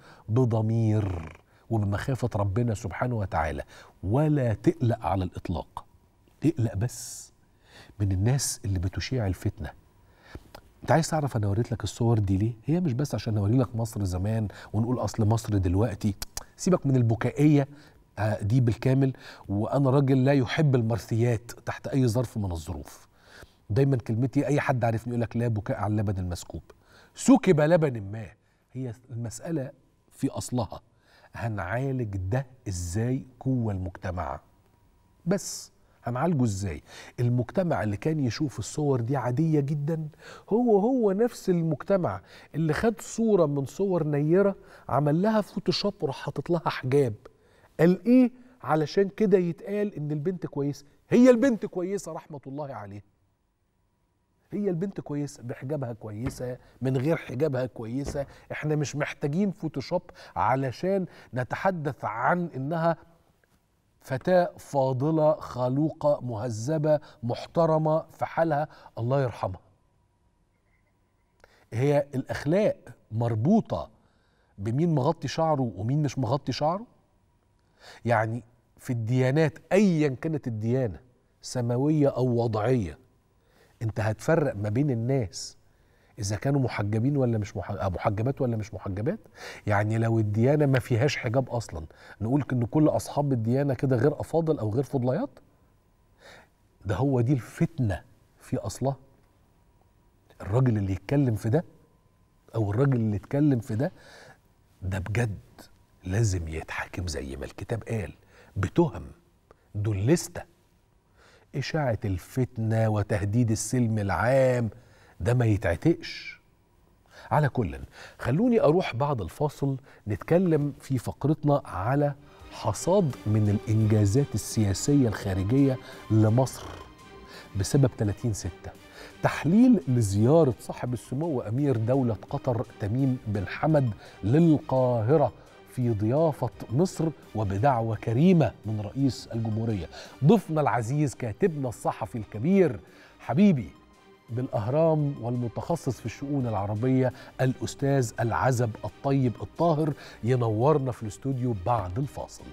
بضمير وبمخافه ربنا سبحانه وتعالى ولا تقلق على الاطلاق اقلق بس من الناس اللي بتشيع الفتنه انت عايز تعرف انا وريت لك الصور دي ليه هي مش بس عشان اوري لك مصر زمان ونقول اصل مصر دلوقتي سيبك من البكائيه آه، دي بالكامل وانا راجل لا يحب المرثيات تحت اي ظرف من الظروف دايما كلمتي اي حد عارفني يقول لك لا بكاء على اللبن المسكوب سكب لبن ما هي المساله في اصلها هنعالج ده ازاي جوه المجتمع بس هنعالجه ازاي المجتمع اللي كان يشوف الصور دي عادية جدا هو هو نفس المجتمع اللي خد صورة من صور نيرة عمل لها فوتوشوب وراح حاطط لها حجاب قال ايه علشان كده يتقال ان البنت كويسة هي البنت كويسة رحمة الله عليها هي البنت كويسة بحجابها كويسة من غير حجابها كويسة احنا مش محتاجين فوتوشوب علشان نتحدث عن انها فتاة فاضلة خلوقة مهذبة محترمة في حالها الله يرحمها هي الأخلاق مربوطة بمين مغطي شعره ومين مش مغطي شعره يعني في الديانات أيا كانت الديانة سماوية أو وضعية أنت هتفرق ما بين الناس إذا كانوا محجبين ولا مش مح- آه، محجبات ولا مش محجبات يعني لو الديانة ما فيهاش حجاب أصلا نقول إن كل أصحاب الديانة كده غير أفاضل أو غير فضليات ده هو دي الفتنة في أصلها الراجل اللي يتكلم في ده أو الراجل اللي يتكلم في ده ده بجد لازم يتحاكم زي ما الكتاب قال بتهم دول لستة إشاعة الفتنة وتهديد السلم العام ده ما يتعتقش على كل خلوني أروح بعد الفاصل نتكلم في فقرتنا على حصاد من الإنجازات السياسية الخارجية لمصر بسبب 30 ستة تحليل لزيارة صاحب السمو أمير دولة قطر تميم بن حمد للقاهرة في ضيافة مصر وبدعوة كريمة من رئيس الجمهورية ضيفنا العزيز كاتبنا الصحفي الكبير حبيبي بالأهرام والمتخصص في الشؤون العربية الأستاذ العزب الطيب الطاهر ينورنا في الاستوديو بعد الفاصل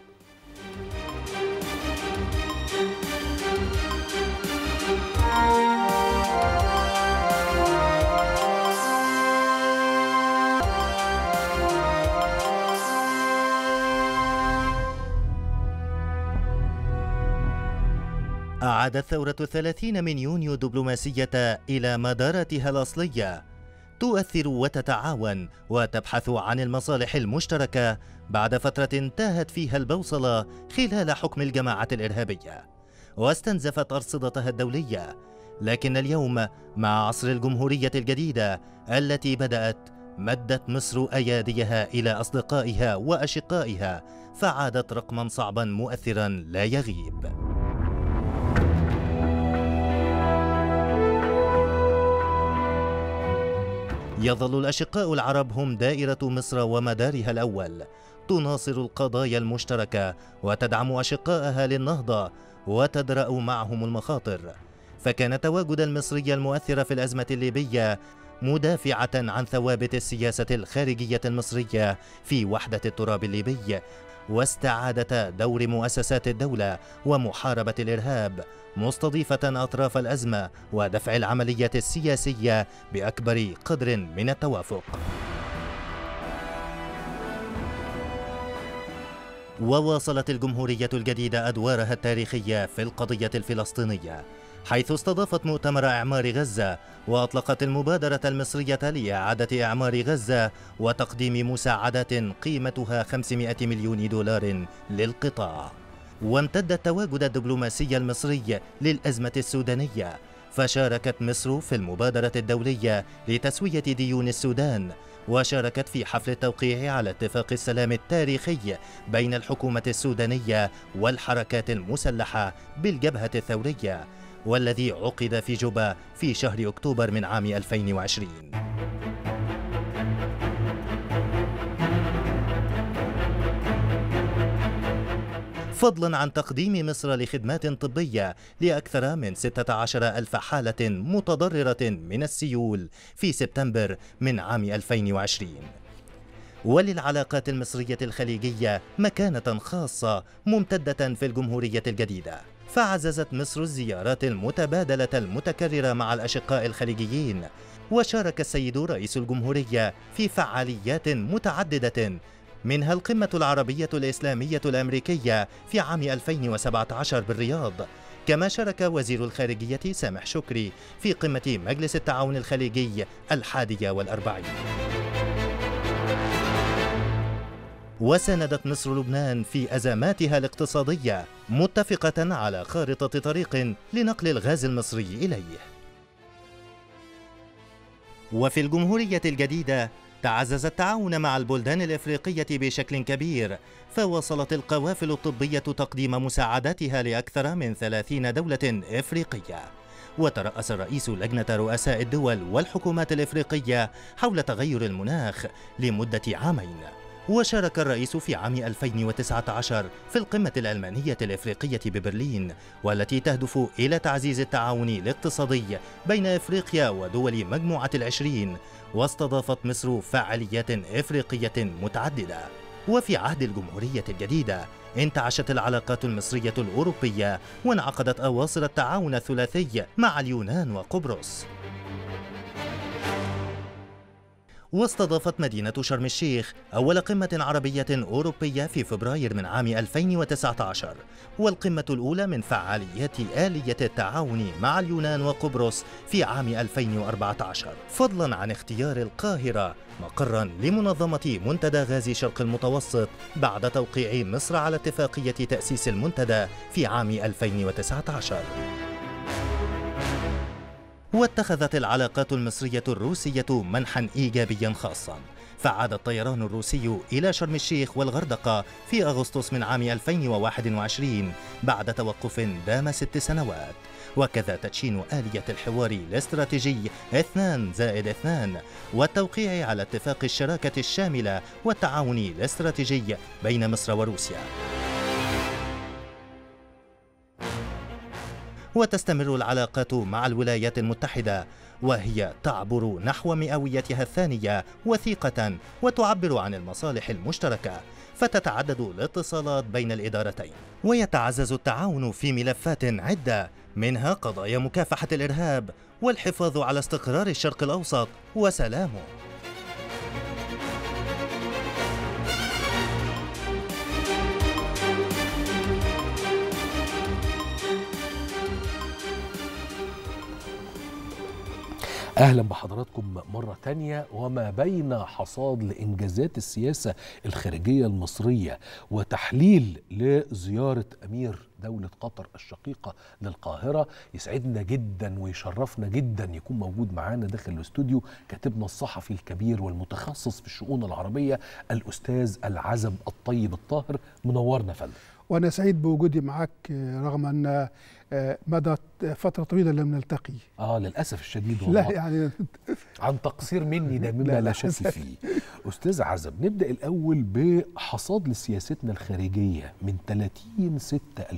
أعادت ثورة الثلاثين من يونيو الدبلوماسية إلى مدارتها الأصلية تؤثر وتتعاون وتبحث عن المصالح المشتركة بعد فترة انتهت فيها البوصلة خلال حكم الجماعة الإرهابية واستنزفت أرصدتها الدولية لكن اليوم مع عصر الجمهورية الجديدة التي بدأت مدت مصر أياديها إلى أصدقائها وأشقائها فعادت رقما صعبا مؤثرا لا يغيب يظل الأشقاء العرب هم دائرة مصر ومدارها الأول تناصر القضايا المشتركة وتدعم أشقائها للنهضة وتدرأ معهم المخاطر فكان تواجد المصري المؤثر في الأزمة الليبية مدافعة عن ثوابت السياسة الخارجية المصرية في وحدة التراب الليبي واستعادة دور مؤسسات الدولة ومحاربة الإرهاب مستضيفة أطراف الأزمة ودفع العملية السياسية بأكبر قدر من التوافق. وواصلت الجمهورية الجديدة أدوارها التاريخية في القضية الفلسطينية حيث استضافت مؤتمر إعمار غزة وأطلقت المبادرة المصرية لإعادة إعمار غزة وتقديم مساعدات قيمتها 500 مليون دولار للقطاع وامتد التواجد الدبلوماسي المصري للأزمة السودانية فشاركت مصر في المبادرة الدولية لتسوية ديون السودان وشاركت في حفل التوقيع على اتفاق السلام التاريخي بين الحكومة السودانية والحركات المسلحة بالجبهة الثورية والذي عقد في جوبا في شهر أكتوبر من عام 2020 فضلا عن تقديم مصر لخدمات طبية لأكثر من 16 ألف حالة متضررة من السيول في سبتمبر من عام 2020 وللعلاقات المصرية الخليجية مكانة خاصة ممتدة في الجمهورية الجديدة فعززت مصر الزيارات المتبادلة المتكررة مع الأشقاء الخليجيين وشارك السيد رئيس الجمهورية في فعاليات متعددة منها القمة العربية الإسلامية الأمريكية في عام 2017 بالرياض كما شارك وزير الخارجية سامح شكري في قمة مجلس التعاون الخليجي الحادية والأربعين وساندت مصر لبنان في أزماتها الاقتصادية متفقة على خارطة طريق لنقل الغاز المصري إليه وفي الجمهورية الجديدة تعزز التعاون مع البلدان الإفريقية بشكل كبير فواصلت القوافل الطبية تقديم مساعداتها لأكثر من ثلاثين دولة إفريقية وترأس رئيس لجنة رؤساء الدول والحكومات الإفريقية حول تغير المناخ لمدة عامين وشارك الرئيس في عام 2019 في القمة الألمانية الإفريقية ببرلين والتي تهدف إلى تعزيز التعاون الاقتصادي بين إفريقيا ودول مجموعة العشرين واستضافت مصر فعاليات إفريقية متعددة وفي عهد الجمهورية الجديدة انتعشت العلاقات المصرية الأوروبية وانعقدت أواصر التعاون الثلاثي مع اليونان وقبرص واستضافت مدينة شرم الشيخ أول قمة عربية أوروبية في فبراير من عام 2019 والقمة الأولى من فعاليات آلية التعاون مع اليونان وقبرص في عام 2014 فضلا عن اختيار القاهرة مقرا لمنظمة منتدى غاز شرق المتوسط بعد توقيع مصر على اتفاقية تأسيس المنتدى في عام 2019 واتخذت العلاقات المصرية الروسية منحا إيجابيا خاصا فعاد الطيران الروسي إلى شرم الشيخ والغردقة في أغسطس من عام 2021 بعد توقف دام ست سنوات وكذا تدشين آلية الحوار الاستراتيجي اثنان زائد اثنان والتوقيع على اتفاق الشراكة الشاملة والتعاون الاستراتيجي بين مصر وروسيا وتستمر العلاقات مع الولايات المتحدة وهي تعبر نحو مئويتها الثانية وثيقة وتعبر عن المصالح المشتركة فتتعدد الاتصالات بين الإدارتين ويتعزز التعاون في ملفات عدة منها قضايا مكافحة الإرهاب والحفاظ على استقرار الشرق الأوسط وسلامه اهلا بحضراتكم مره تانية وما بين حصاد لانجازات السياسه الخارجيه المصريه وتحليل لزياره امير دوله قطر الشقيقه للقاهره يسعدنا جدا ويشرفنا جدا يكون موجود معانا داخل الاستوديو كاتبنا الصحفي الكبير والمتخصص في الشؤون العربيه الاستاذ العزب الطيب الطاهر منورنا يا فندم وانا سعيد بوجودي معك رغم ان مدى فتره طويله لم نلتقي اه للاسف الشديد والله لا يعني عن تقصير مني ده مما لا، لا لا. شك فيه استاذ عزب نبدا الاول بحصاد لسياستنا الخارجيه من 30 6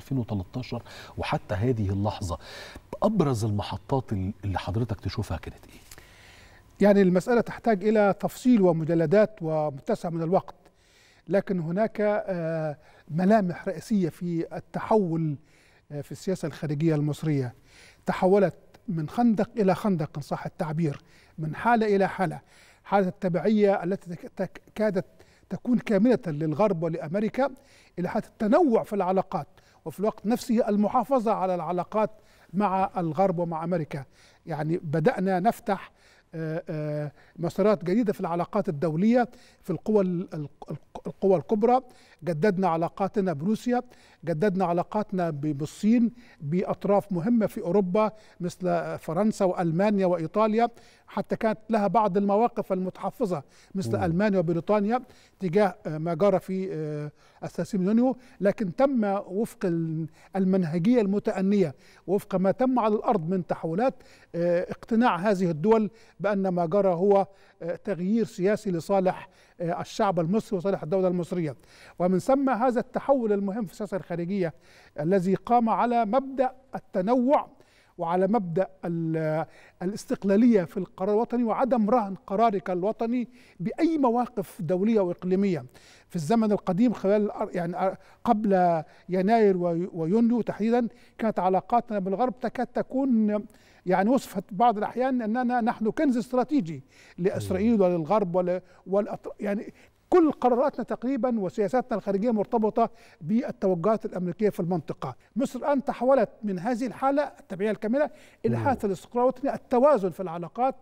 2013 وحتى هذه اللحظه ابرز المحطات اللي حضرتك تشوفها كانت ايه يعني المساله تحتاج الى تفصيل ومجلدات ومتسع من الوقت لكن هناك آه، ملامح رئيسيه في التحول آه، في السياسه الخارجيه المصريه تحولت من خندق الى خندق ان صح التعبير من حاله الى حاله حاله التبعيه التي تك- تك- كادت تكون كامله للغرب ولامريكا الى حاله التنوع في العلاقات وفي الوقت نفسه المحافظه على العلاقات مع الغرب ومع امريكا يعني بدانا نفتح آه، آه، مسارات جديده في العلاقات الدوليه في القوى ال- ال- القوى الكبرى جددنا علاقاتنا بروسيا جددنا علاقاتنا ب- بالصين باطراف مهمه في اوروبا مثل فرنسا والمانيا وايطاليا حتى كانت لها بعض المواقف المتحفظه مثل مم. المانيا وبريطانيا تجاه آه، ما جرى في آه، الثلاثين من يونيو لكن تم وفق ال- المنهجيه المتأنيه وفق ما تم على الارض من تحولات آه، اقتناع هذه الدول بان ما جرى هو آه، تغيير سياسي لصالح آه، الشعب المصري وصالح الدوله المصريه ومن ثم هذا التحول المهم في السياسه الخارجيه الذي قام على مبدا التنوع وعلى مبدا ال- الاستقلاليه في القرار الوطني وعدم رهن قرارك الوطني باي مواقف دوليه واقليميه في الزمن القديم خلال الأر- يعني قبل يناير وي- ويونيو تحديدا كانت علاقاتنا بالغرب تكاد تكون يعني وصفت بعض الاحيان اننا نحن كنز استراتيجي لاسرائيل وللغرب ول والأطر... يعني كل قراراتنا تقريبا وسياساتنا الخارجيه مرتبطه بالتوجهات الامريكيه في المنطقه. مصر الان تحولت من هذه الحاله التبعيه الكامله الى حاله الاستقرار الوطني التوازن في العلاقات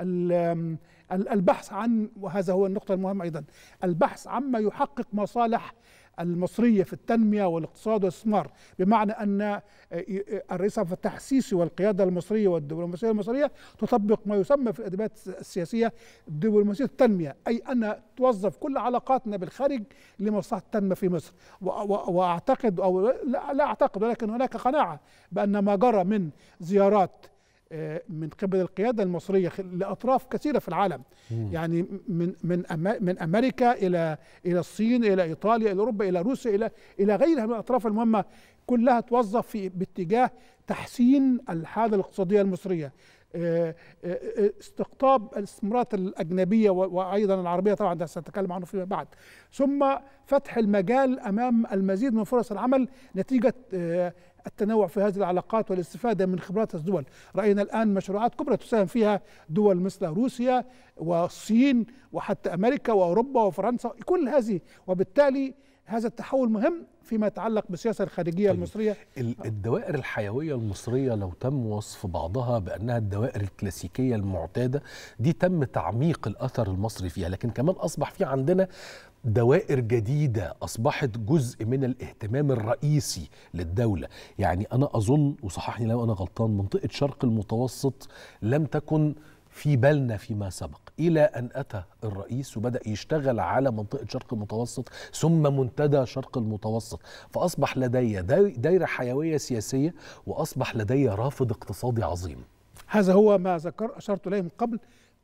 ال- ال- البحث عن وهذا هو النقطه المهمه ايضا البحث عما يحقق مصالح المصريه في التنميه والاقتصاد والاستثمار بمعنى ان الرئيس عبد الفتاح السيسي والقياده المصريه والدبلوماسيه المصريه تطبق ما يسمى في الادبيات السياسيه دبلوماسيه التنميه اي ان توظف كل علاقاتنا بالخارج لمصلحه التنميه في مصر و- و- واعتقد او لا, لا اعتقد ولكن هناك قناعه بان ما جرى من زيارات آه، من قبل القياده المصريه خل- لاطراف كثيره في العالم مم. يعني من من أما- من امريكا الى الى الصين الى ايطاليا الى اوروبا الى روسيا الى الى غيرها من الاطراف المهمه كلها توظف في باتجاه تحسين الحاله الاقتصاديه المصريه آه، آه، آه، استقطاب الاستثمارات الاجنبيه و- وايضا العربيه طبعا ده سنتكلم عنه فيما بعد ثم فتح المجال امام المزيد من فرص العمل نتيجه آه، التنوع في هذه العلاقات والاستفاده من خبرات الدول راينا الان مشروعات كبرى تساهم فيها دول مثل روسيا والصين وحتى امريكا واوروبا وفرنسا كل هذه وبالتالي هذا التحول مهم فيما يتعلق بالسياسه الخارجيه طيب. المصريه ال- الدوائر الحيوية المصرية لو تم وصف بعضها بأنها الدوائر الكلاسيكية المعتادة دي تم تعميق الأثر المصري فيها لكن كمان أصبح في عندنا دوائر جديدة أصبحت جزء من الاهتمام الرئيسي للدولة يعني أنا أظن وصححني لو أنا غلطان منطقة شرق المتوسط لم تكن في بالنا فيما سبق إلى أن أتى الرئيس وبدأ يشتغل على منطقة شرق المتوسط ثم منتدى شرق المتوسط فأصبح لدي داي- دايرة حيوية سياسية وأصبح لدي رافد اقتصادي عظيم هذا هو ما ذكر اشرت اليه من قبل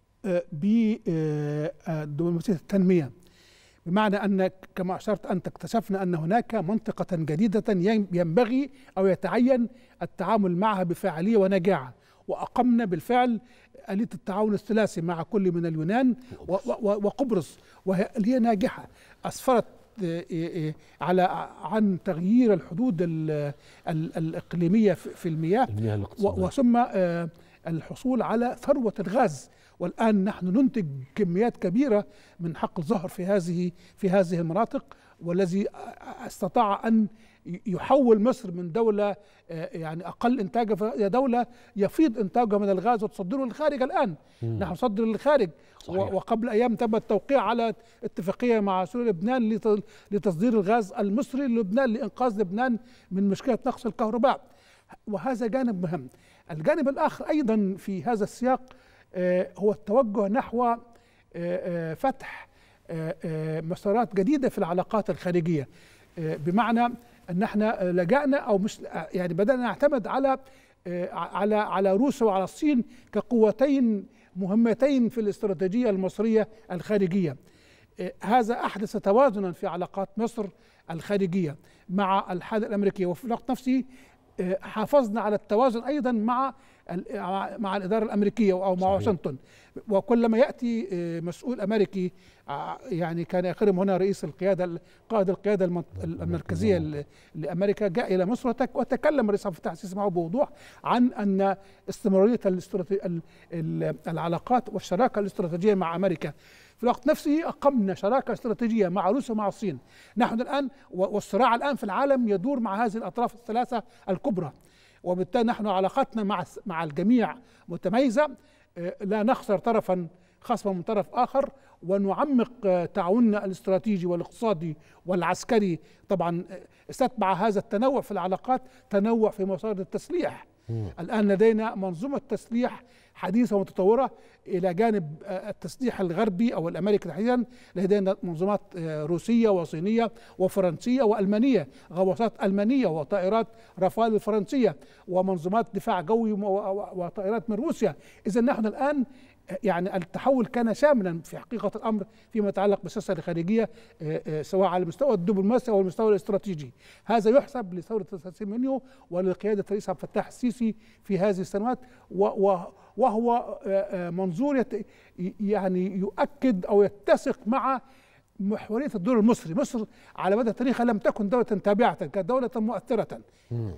بدبلوماسيه التنميه بمعنى ان كما اشرت انت اكتشفنا ان هناك منطقه جديده ين- ينبغي او يتعين التعامل معها بفاعليه ونجاعه واقمنا بالفعل آلية التعاون الثلاثي مع كل من اليونان و- و- وقبرص وهي اللي هي ناجحة أسفرت آه، آه، آه، على عن تغيير الحدود ال- ال- الإقليمية في في المياه المياه و- الاقتصادية وثم آه، الحصول على ثروة الغاز والآن نحن ننتج كميات كبيرة من حقل ظهر في هذه في هذه المناطق والذي استطاع أن يحول مصر من دولة آه، يعني أقل إنتاجا إلى دولة يفيض إنتاجها من الغاز وتصدره للخارج الآن نحن نصدر للخارج صحيح. و- وقبل أيام تم التوقيع على اتفاقية مع سوريا لبنان لت- لتصدير الغاز المصري للبنان لإنقاذ لبنان من مشكلة نقص الكهرباء وهذا جانب مهم الجانب الآخر أيضا في هذا السياق آه، هو التوجه نحو آه، آه، فتح آه، آه، مسارات جديدة في العلاقات الخارجية آه، بمعنى أن احنا آه، لجأنا أو مش آه، يعني بدأنا نعتمد على آه، على على روسيا وعلى الصين كقوتين مهمتين في الاستراتيجية المصرية الخارجية آه، هذا أحدث توازنا في علاقات مصر الخارجية مع الحالة الأمريكية وفي الوقت نفسه آه، حافظنا على التوازن أيضا مع ال- مع الإدارة الأمريكية أو مع صحيح. واشنطن وكلما يأتي آه، مسؤول أمريكي آه، يعني كان يخرم هنا رئيس القيادة قائد القيادة المنط- المركزية ل- لأمريكا جاء إلى مصر وتك- وتكلم الرئيس عبد الفتاح السيسي معه بوضوح عن أن استمرارية الاستراتي- ال- ال- العلاقات والشراكة الاستراتيجية مع أمريكا في الوقت نفسه أقمنا شراكة استراتيجية مع روسيا ومع الصين نحن الآن و- والصراع الآن في العالم يدور مع هذه الأطراف الثلاثة الكبرى وبالتالي نحن علاقتنا مع الس- مع الجميع متميزة آه، لا نخسر طرفا خصما من طرف آخر ونعمق آه، تعاوننا الاستراتيجي والاقتصادي والعسكري طبعا آه، استتبع هذا التنوع في العلاقات تنوع في مصادر التسليح الآن لدينا منظومة تسليح حديثة ومتطورة إلى جانب آه، التسليح الغربي أو الأمريكي تحديدا لدينا منظومات آه، روسية وصينية وفرنسية وألمانية غواصات ألمانية وطائرات رافال الفرنسية ومنظومات دفاع جوي و- و- وطائرات من روسيا إذا نحن الآن يعني التحول كان شاملا في حقيقة الأمر فيما يتعلق بالسياسة الخارجية آه، آه، سواء على المستوى الدبلوماسي أو المستوى الاستراتيجي هذا يحسب لثورة 30 يونيو ولقيادة الرئيس عبد الفتاح السيسي في هذه السنوات و- و- وهو آه، آه، منظور يت- يعني يؤكد أو يتسق مع محورية الدور المصري مصر على مدى تاريخها لم تكن دولة تابعة كانت دولة مؤثرة مم.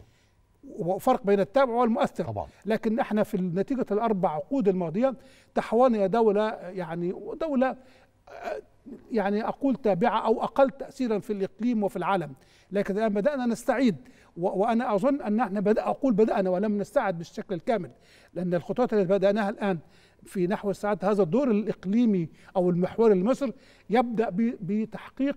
وفرق بين التابع والمؤثر طبعا لكن احنا في نتيجة الأربع عقود الماضية تحولنا إلى دولة يعني دولة آه، يعني أقول تابعة أو أقل تأثيرا في الإقليم وفي العالم لكن الآن بدأنا نستعيد و- وأنا أظن أن احنا بدأ أقول بدأنا ولم نستعد بالشكل الكامل لأن الخطوات اللي بدأناها الآن في نحو استعادة هذا الدور الإقليمي أو المحوري لمصر يبدأ ب- بتحقيق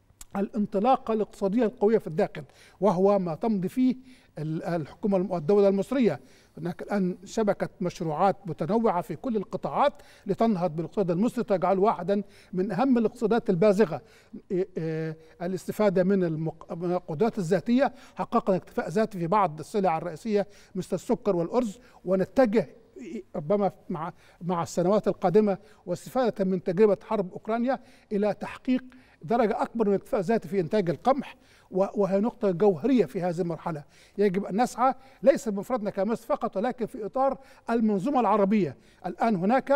الانطلاقة الاقتصادية القوية في الداخل وهو ما تمضي فيه ال- الحكومة الم- الدولة المصرية هناك الآن شبكة مشروعات متنوعة في كل القطاعات لتنهض بالاقتصاد المصري تجعله واحدا من أهم الاقتصادات البازغة إيه إيه الاستفادة من المق- من القدرات الذاتية حققنا اكتفاء ذاتي في بعض السلع الرئيسية مثل السكر والأرز ونتجه ربما مع مع السنوات القادمه واستفاده من تجربه حرب اوكرانيا الى تحقيق درجه اكبر من الاكتفاء الذاتي في انتاج القمح و- وهي نقطه جوهريه في هذه المرحله يجب ان نسعى ليس بمفردنا كمصر فقط ولكن في اطار المنظومه العربيه الان هناك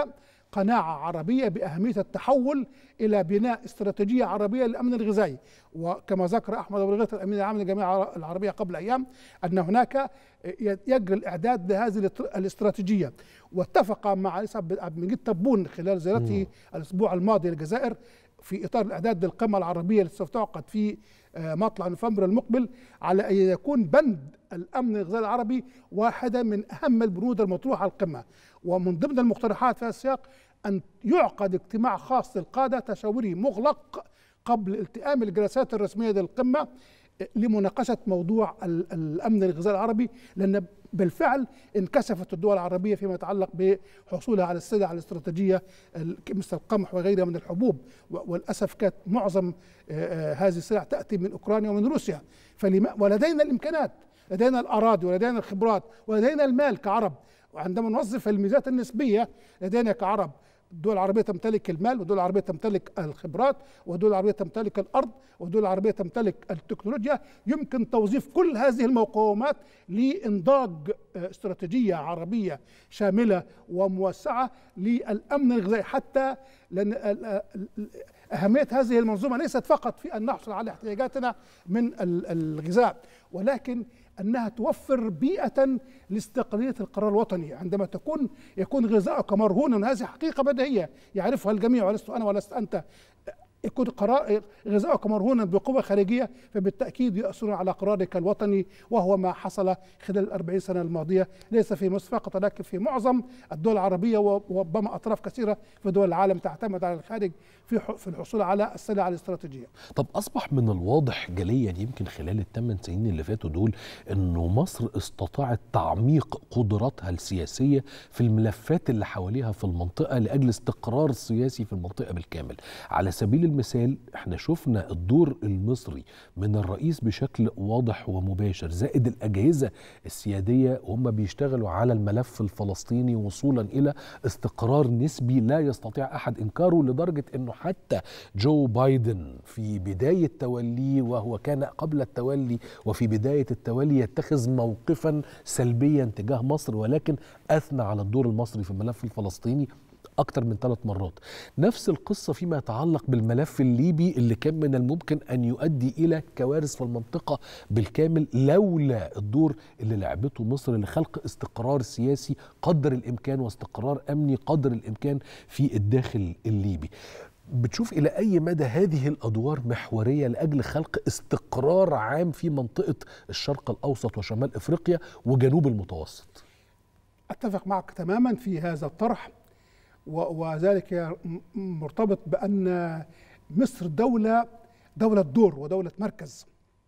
قناعة عربية بأهمية التحول إلى بناء استراتيجية عربية للأمن الغذائي وكما ذكر أحمد أبو الغيث الأمين العام للجامعة العربية قبل أيام أن هناك يجري الإعداد لهذه الاست- الاستراتيجية واتفق مع رئيس عبد عبد المجيد تبون خلال زيارته الأسبوع الماضي للجزائر في إطار الإعداد للقمة العربية التي سوف تعقد في آه، مطلع نوفمبر المقبل على أن يكون بند الأمن الغذائي العربي واحدة من أهم البنود المطروحة على القمة ومن ضمن المقترحات في هذا السياق أن يعقد اجتماع خاص للقادة تشاوري مغلق قبل التئام الجلسات الرسمية للقمة لمناقشة موضوع ال- الأمن الغذائي العربي لأن بالفعل انكشفت الدول العربية فيما يتعلق بحصولها على السلع الاستراتيجية ال- مثل القمح وغيرها من الحبوب و- وللأسف كانت معظم آه، آه، هذه السلع تأتي من أوكرانيا ومن روسيا فلما ولدينا الإمكانات لدينا الأراضي ولدينا الخبرات ولدينا المال كعرب وعندما نوظف الميزات النسبية لدينا كعرب الدول العربية تمتلك المال والدول العربية تمتلك الخبرات والدول العربية تمتلك الأرض والدول العربية تمتلك التكنولوجيا يمكن توظيف كل هذه المقومات لإنضاج آه، استراتيجية عربية شاملة وموسعة للأمن الغذائي حتى لأن ال- ال- أهمية هذه المنظومة ليست فقط في أن نحصل على احتياجاتنا من ال- الغذاء ولكن انها توفر بيئه لاستقلاليه القرار الوطني عندما تكون يكون غذاؤك مرهونا هذه حقيقه بديهيه يعرفها الجميع ولست انا ولست انت يكون قرار غذاؤك مرهونا بقوة خارجية فبالتأكيد يؤثرون على قرارك الوطني وهو ما حصل خلال الأربعين سنة الماضية ليس في مصر فقط ولكن في معظم الدول العربية وربما أطراف كثيرة في دول العالم تعتمد على الخارج في ح- في الحصول على السلع الاستراتيجية طب اصبح من الواضح جليا يمكن خلال الثمان سنين اللي فاتوا دول انه مصر استطاعت تعميق قدراتها السياسيه في الملفات اللي حواليها في المنطقه لاجل استقرار سياسي في المنطقه بالكامل. على سبيل المثال احنا شفنا الدور المصري من الرئيس بشكل واضح ومباشر زائد الاجهزه السياديه وهم بيشتغلوا على الملف الفلسطيني وصولا الى استقرار نسبي لا يستطيع احد انكاره لدرجه انه حتى جو بايدن في بدايه توليه وهو كان قبل التولي وفي بدايه التولي يتخذ موقفا سلبيا تجاه مصر ولكن اثنى على الدور المصري في الملف الفلسطيني أكثر من ثلاث مرات نفس القصة فيما يتعلق بالملف الليبي اللي كان من الممكن أن يؤدي إلى كوارث في المنطقة بالكامل لولا الدور اللي لعبته مصر لخلق استقرار سياسي قدر الإمكان واستقرار أمني قدر الإمكان في الداخل الليبي بتشوف إلى أي مدى هذه الأدوار محورية لأجل خلق استقرار عام في منطقة الشرق الأوسط وشمال إفريقيا وجنوب المتوسط أتفق معك تماما في هذا الطرح و- وذلك م- مرتبط بأن مصر دولة دولة دور ودولة مركز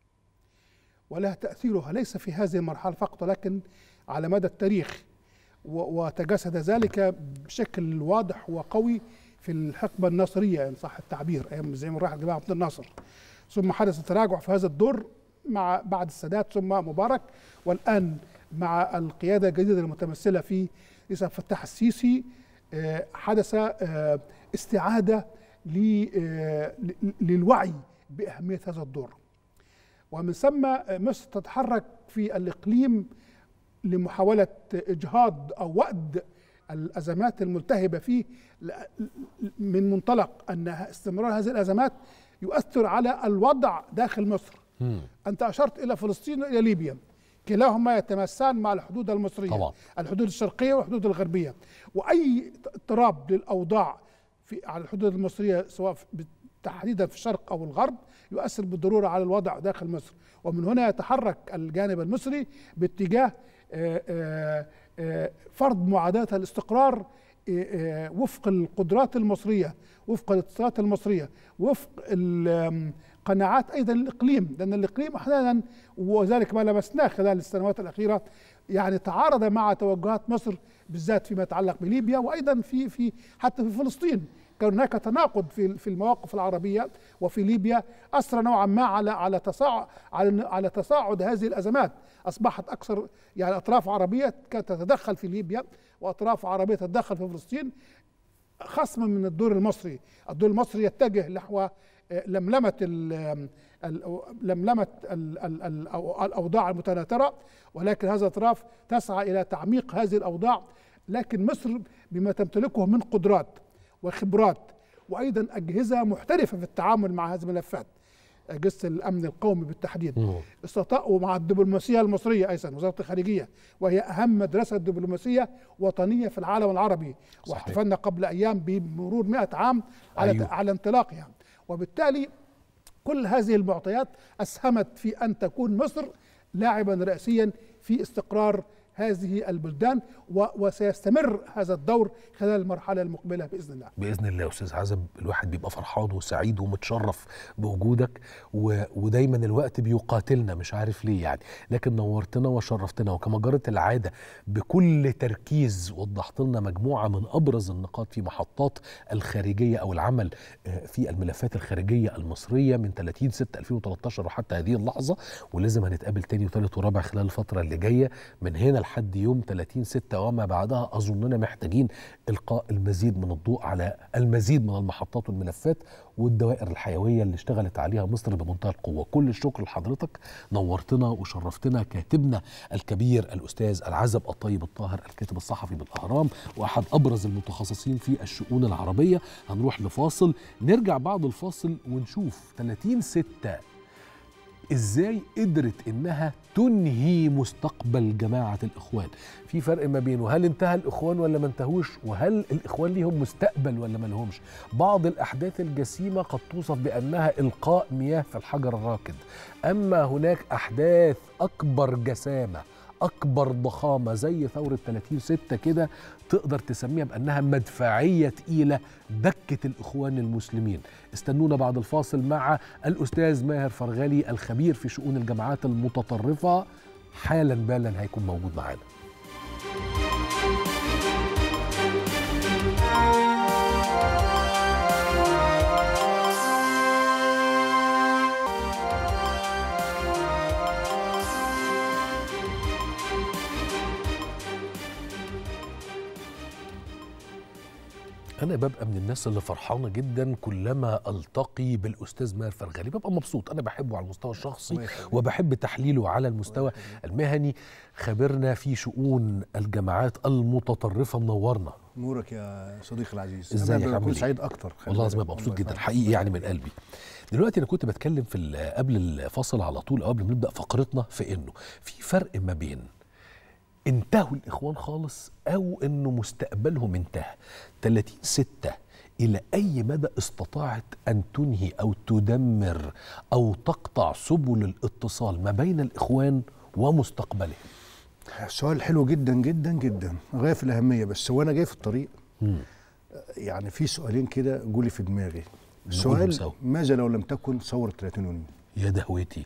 ولها تأثيرها ليس في هذه المرحلة فقط ولكن على مدى التاريخ و- وتجسد ذلك بشكل واضح وقوي في الحقبة الناصرية إن صح التعبير أيام زي ما راح الجماعة عبد الناصر ثم حدث تراجع في هذا الدور مع بعد السادات ثم مبارك والآن مع القيادة الجديدة المتمثلة في رئيس عبد الفتاح السيسي آه، حدث آه، استعادة ل- آه، ل- للوعي بأهمية هذا الدور ومن ثم آه، مصر تتحرك في الإقليم لمحاولة إجهاض أو وأد الأزمات الملتهبة فيه ل- من منطلق أن استمرار هذه الأزمات يؤثر على الوضع داخل مصر أنت أشرت إلى فلسطين وإلى ليبيا كلاهما يتماسان مع الحدود المصرية طبعا. الحدود الشرقية والحدود الغربية وأي اضطراب للأوضاع في على الحدود المصرية سواء في- تحديدا في الشرق أو الغرب يؤثر بالضرورة على الوضع داخل مصر ومن هنا يتحرك الجانب المصري باتجاه آه، آه، آه، فرض معاداة الاستقرار آه، آه، وفق القدرات المصرية وفق الاتصالات المصرية وفق القناعات أيضا الإقليم لأن الإقليم أحيانا وذلك ما لمسناه خلال السنوات الأخيرة يعني تعارض مع توجهات مصر بالذات فيما يتعلق بليبيا وأيضا في في حتى في فلسطين كان هناك تناقض في في المواقف العربيه وفي ليبيا اثر نوعا ما على على تصاعد على على تصاعد هذه الازمات اصبحت اكثر يعني اطراف عربيه كانت تتدخل في ليبيا واطراف عربيه تتدخل في فلسطين خصما من الدور المصري الدور المصري يتجه نحو آه، لملمه ال- ال- لملمه ال- ال- ال- الأو- الاوضاع المتناثره ولكن هذه الاطراف تسعى الى تعميق هذه الاوضاع لكن مصر بما تمتلكه من قدرات وخبرات وايضا اجهزه محترفه في التعامل مع هذه الملفات اجهزه الامن القومي بالتحديد استطاعوا مع الدبلوماسيه المصريه ايضا وزاره الخارجيه وهي اهم مدرسه دبلوماسيه وطنيه في العالم العربي واحتفلنا قبل ايام بمرور 100 عام على أيوه. على انطلاقها وبالتالي كل هذه المعطيات اسهمت في ان تكون مصر لاعبا رئيسيا في استقرار هذه البلدان و- وسيستمر هذا الدور خلال المرحله المقبله باذن الله باذن الله يا استاذ عزب الواحد بيبقى فرحان وسعيد ومتشرف بوجودك و... ودايما الوقت بيقاتلنا مش عارف ليه يعني لكن نورتنا وشرفتنا وكما جرت العاده بكل تركيز وضحت لنا مجموعه من ابرز النقاط في محطات الخارجيه او العمل آه، في الملفات الخارجيه المصريه من 30 6 2013 وحتى هذه اللحظه ولازم هنتقابل تاني وثالث ورابع خلال الفتره اللي جايه من هنا لحد يوم 30 6 وما بعدها اظننا محتاجين القاء المزيد من الضوء على المزيد من المحطات والملفات والدوائر الحيويه اللي اشتغلت عليها مصر بمنتهى القوه كل الشكر لحضرتك نورتنا وشرفتنا كاتبنا الكبير الاستاذ العزب الطيب الطاهر الكاتب الصحفي بالاهرام واحد ابرز المتخصصين في الشؤون العربيه هنروح لفاصل نرجع بعد الفاصل ونشوف 30 6 ازاي قدرت انها تنهي مستقبل جماعه الاخوان في فرق ما بينه هل انتهى الاخوان ولا ما انتهوش وهل الاخوان ليهم مستقبل ولا ما لهمش بعض الاحداث الجسيمه قد توصف بانها القاء مياه في الحجر الراكد اما هناك احداث اكبر جسامه اكبر ضخامه زي ثوره 30 6 كده تقدر تسميها بانها مدفعيه تقيله دكت الاخوان المسلمين استنونا بعد الفاصل مع الاستاذ ماهر فرغلي الخبير في شؤون الجماعات المتطرفه حالا بالا هيكون موجود معانا انا ببقى من الناس اللي فرحانه جدا كلما التقي بالاستاذ ماهر فرغلي ببقى مبسوط انا بحبه على المستوى الشخصي وبحب تحليله على المستوى المهني خبرنا في شؤون الجماعات المتطرفه منورنا نورك يا صديقي العزيز ازيك أنا عامل بكون إيه؟ سعيد اكتر خلي والله العظيم بالك. ببقى مبسوط الله جدا يخليك. حقيقي يعني من قلبي دلوقتي انا كنت بتكلم في ال- قبل الفصل على طول قبل ما نبدا فقرتنا في انه في فرق ما بين انتهوا الاخوان خالص او انه مستقبلهم انتهى 30 6 الى اي مدى استطاعت ان تنهي او تدمر او تقطع سبل الاتصال ما بين الاخوان ومستقبلهم سؤال حلو جدا جدا جدا غايه في الاهميه بس وانا جاي في الطريق يعني في سؤالين كده جولي في دماغي نقولهم السؤال سوا. ماذا لو لم تكن ثوره 30 يونيو يا دهوتي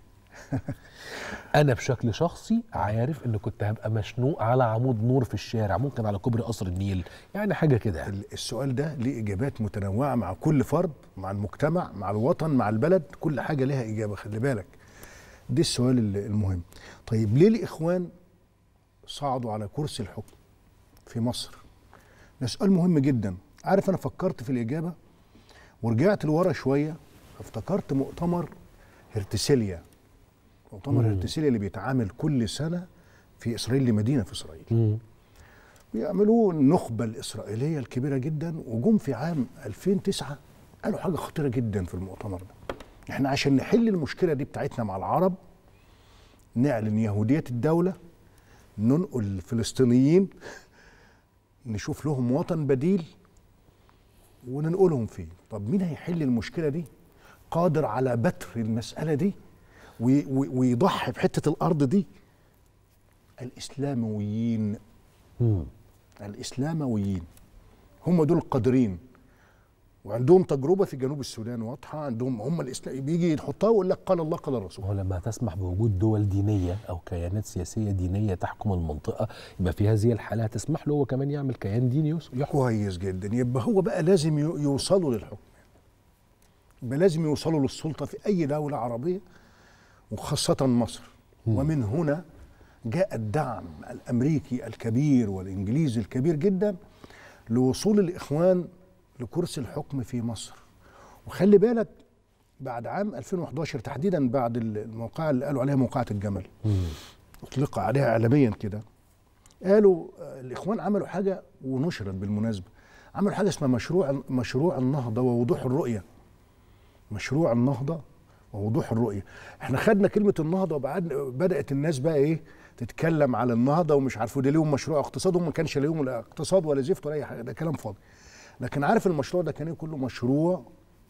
انا بشكل شخصي عارف ان كنت هبقى مشنوق على عمود نور في الشارع ممكن على كوبري قصر النيل يعني حاجه كده يعني. السؤال ده ليه اجابات متنوعه مع كل فرد مع المجتمع مع الوطن مع البلد كل حاجه لها اجابه خلي بالك دي السؤال ال- المهم طيب ليه الاخوان صعدوا على كرسي الحكم في مصر ده سؤال مهم جدا عارف انا فكرت في الاجابه ورجعت لورا شويه افتكرت مؤتمر هرتسيليا مؤتمر مم. هرتسيليا اللي بيتعامل كل سنه في اسرائيل لمدينه في اسرائيل بيعملوه النخبة الإسرائيلية الكبيرة جدا وجم في عام 2009 قالوا حاجة خطيرة جدا في المؤتمر ده احنا عشان نحل المشكلة دي بتاعتنا مع العرب نعلن يهودية الدولة ننقل الفلسطينيين نشوف لهم وطن بديل وننقلهم فيه طب مين هيحل المشكلة دي قادر على بتر المسألة دي وي- وي- ويضحي بحتة الأرض دي الإسلامويين الإسلامويين هم دول القادرين وعندهم تجربة في جنوب السودان واضحة عندهم هم الإسلام بيجي يحطها ويقول لك قال الله قال الرسول هو لما تسمح بوجود دول دينيه او كيانات سياسيه دينيه تحكم المنطقه يبقى في هذه الحاله هتسمح له هو كمان يعمل كيان ديني يس- يحكم كويس جدا يبقى هو بقى لازم يو- يوصلوا للحكم يبقى لازم يوصلوا للسلطة في أي دولة عربية وخاصة مصر ومن هنا جاء الدعم الأمريكي الكبير والإنجليزي الكبير جدا لوصول الإخوان لكرسي الحكم في مصر وخلي بالك بعد عام 2011 تحديدا بعد الموقعة اللي قالوا عليها موقعة الجمل أطلق عليها إعلاميا كده قالوا آه، الاخوان عملوا حاجه ونشرت بالمناسبه عملوا حاجه اسمها مشروع مشروع النهضه ووضوح الرؤيه مشروع النهضه ووضوح الرؤيه احنا خدنا كلمه النهضه وبعد بدات الناس بقى ايه تتكلم على النهضه ومش عارفوا دي ليهم مشروع اقتصاد هم ما كانش ليهم لا اقتصاد ولا زفت ولا اي حاجه ده كلام فاضي لكن عارف المشروع ده كان ايه كله مشروع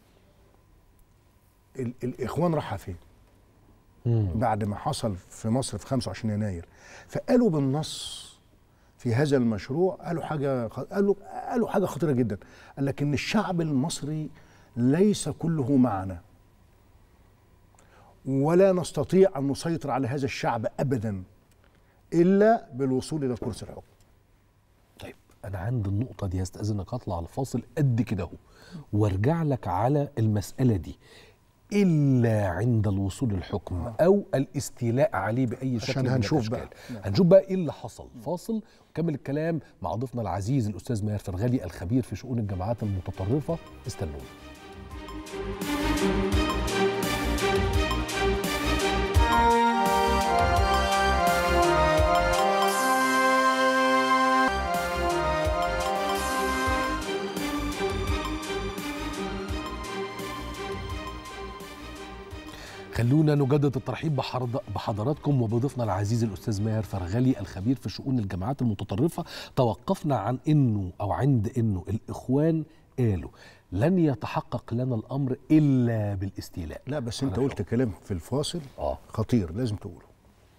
ال الاخوان راحه فين بعد ما حصل في مصر في 25 يناير فقالوا بالنص في هذا المشروع قالوا حاجه قالوا قالوا حاجه خطيره جدا قال لك ان الشعب المصري ليس كله معنا ولا نستطيع ان نسيطر على هذا الشعب ابدا الا بالوصول الى كرسي الحكم طيب انا عند النقطه دي استاذنك اطلع الفاصل قد كده اهو وارجع لك على المساله دي الا عند الوصول للحكم او الاستيلاء عليه باي شكل عشان من هنشوف الأشكال. بقى. هنشوف بقى ايه اللي حصل فاصل وكمل الكلام مع ضيفنا العزيز الاستاذ ماهر فرغلي الخبير في شؤون الجماعات المتطرفه استنونا خلونا نجدد الترحيب بحرض- بحضراتكم وبضيفنا العزيز الاستاذ ماهر فرغلي الخبير في شؤون الجماعات المتطرفه توقفنا عن انه او عند انه الاخوان قالوا لن يتحقق لنا الامر الا بالاستيلاء لا بس انت على قلت كلام في الفاصل اه خطير لازم تقوله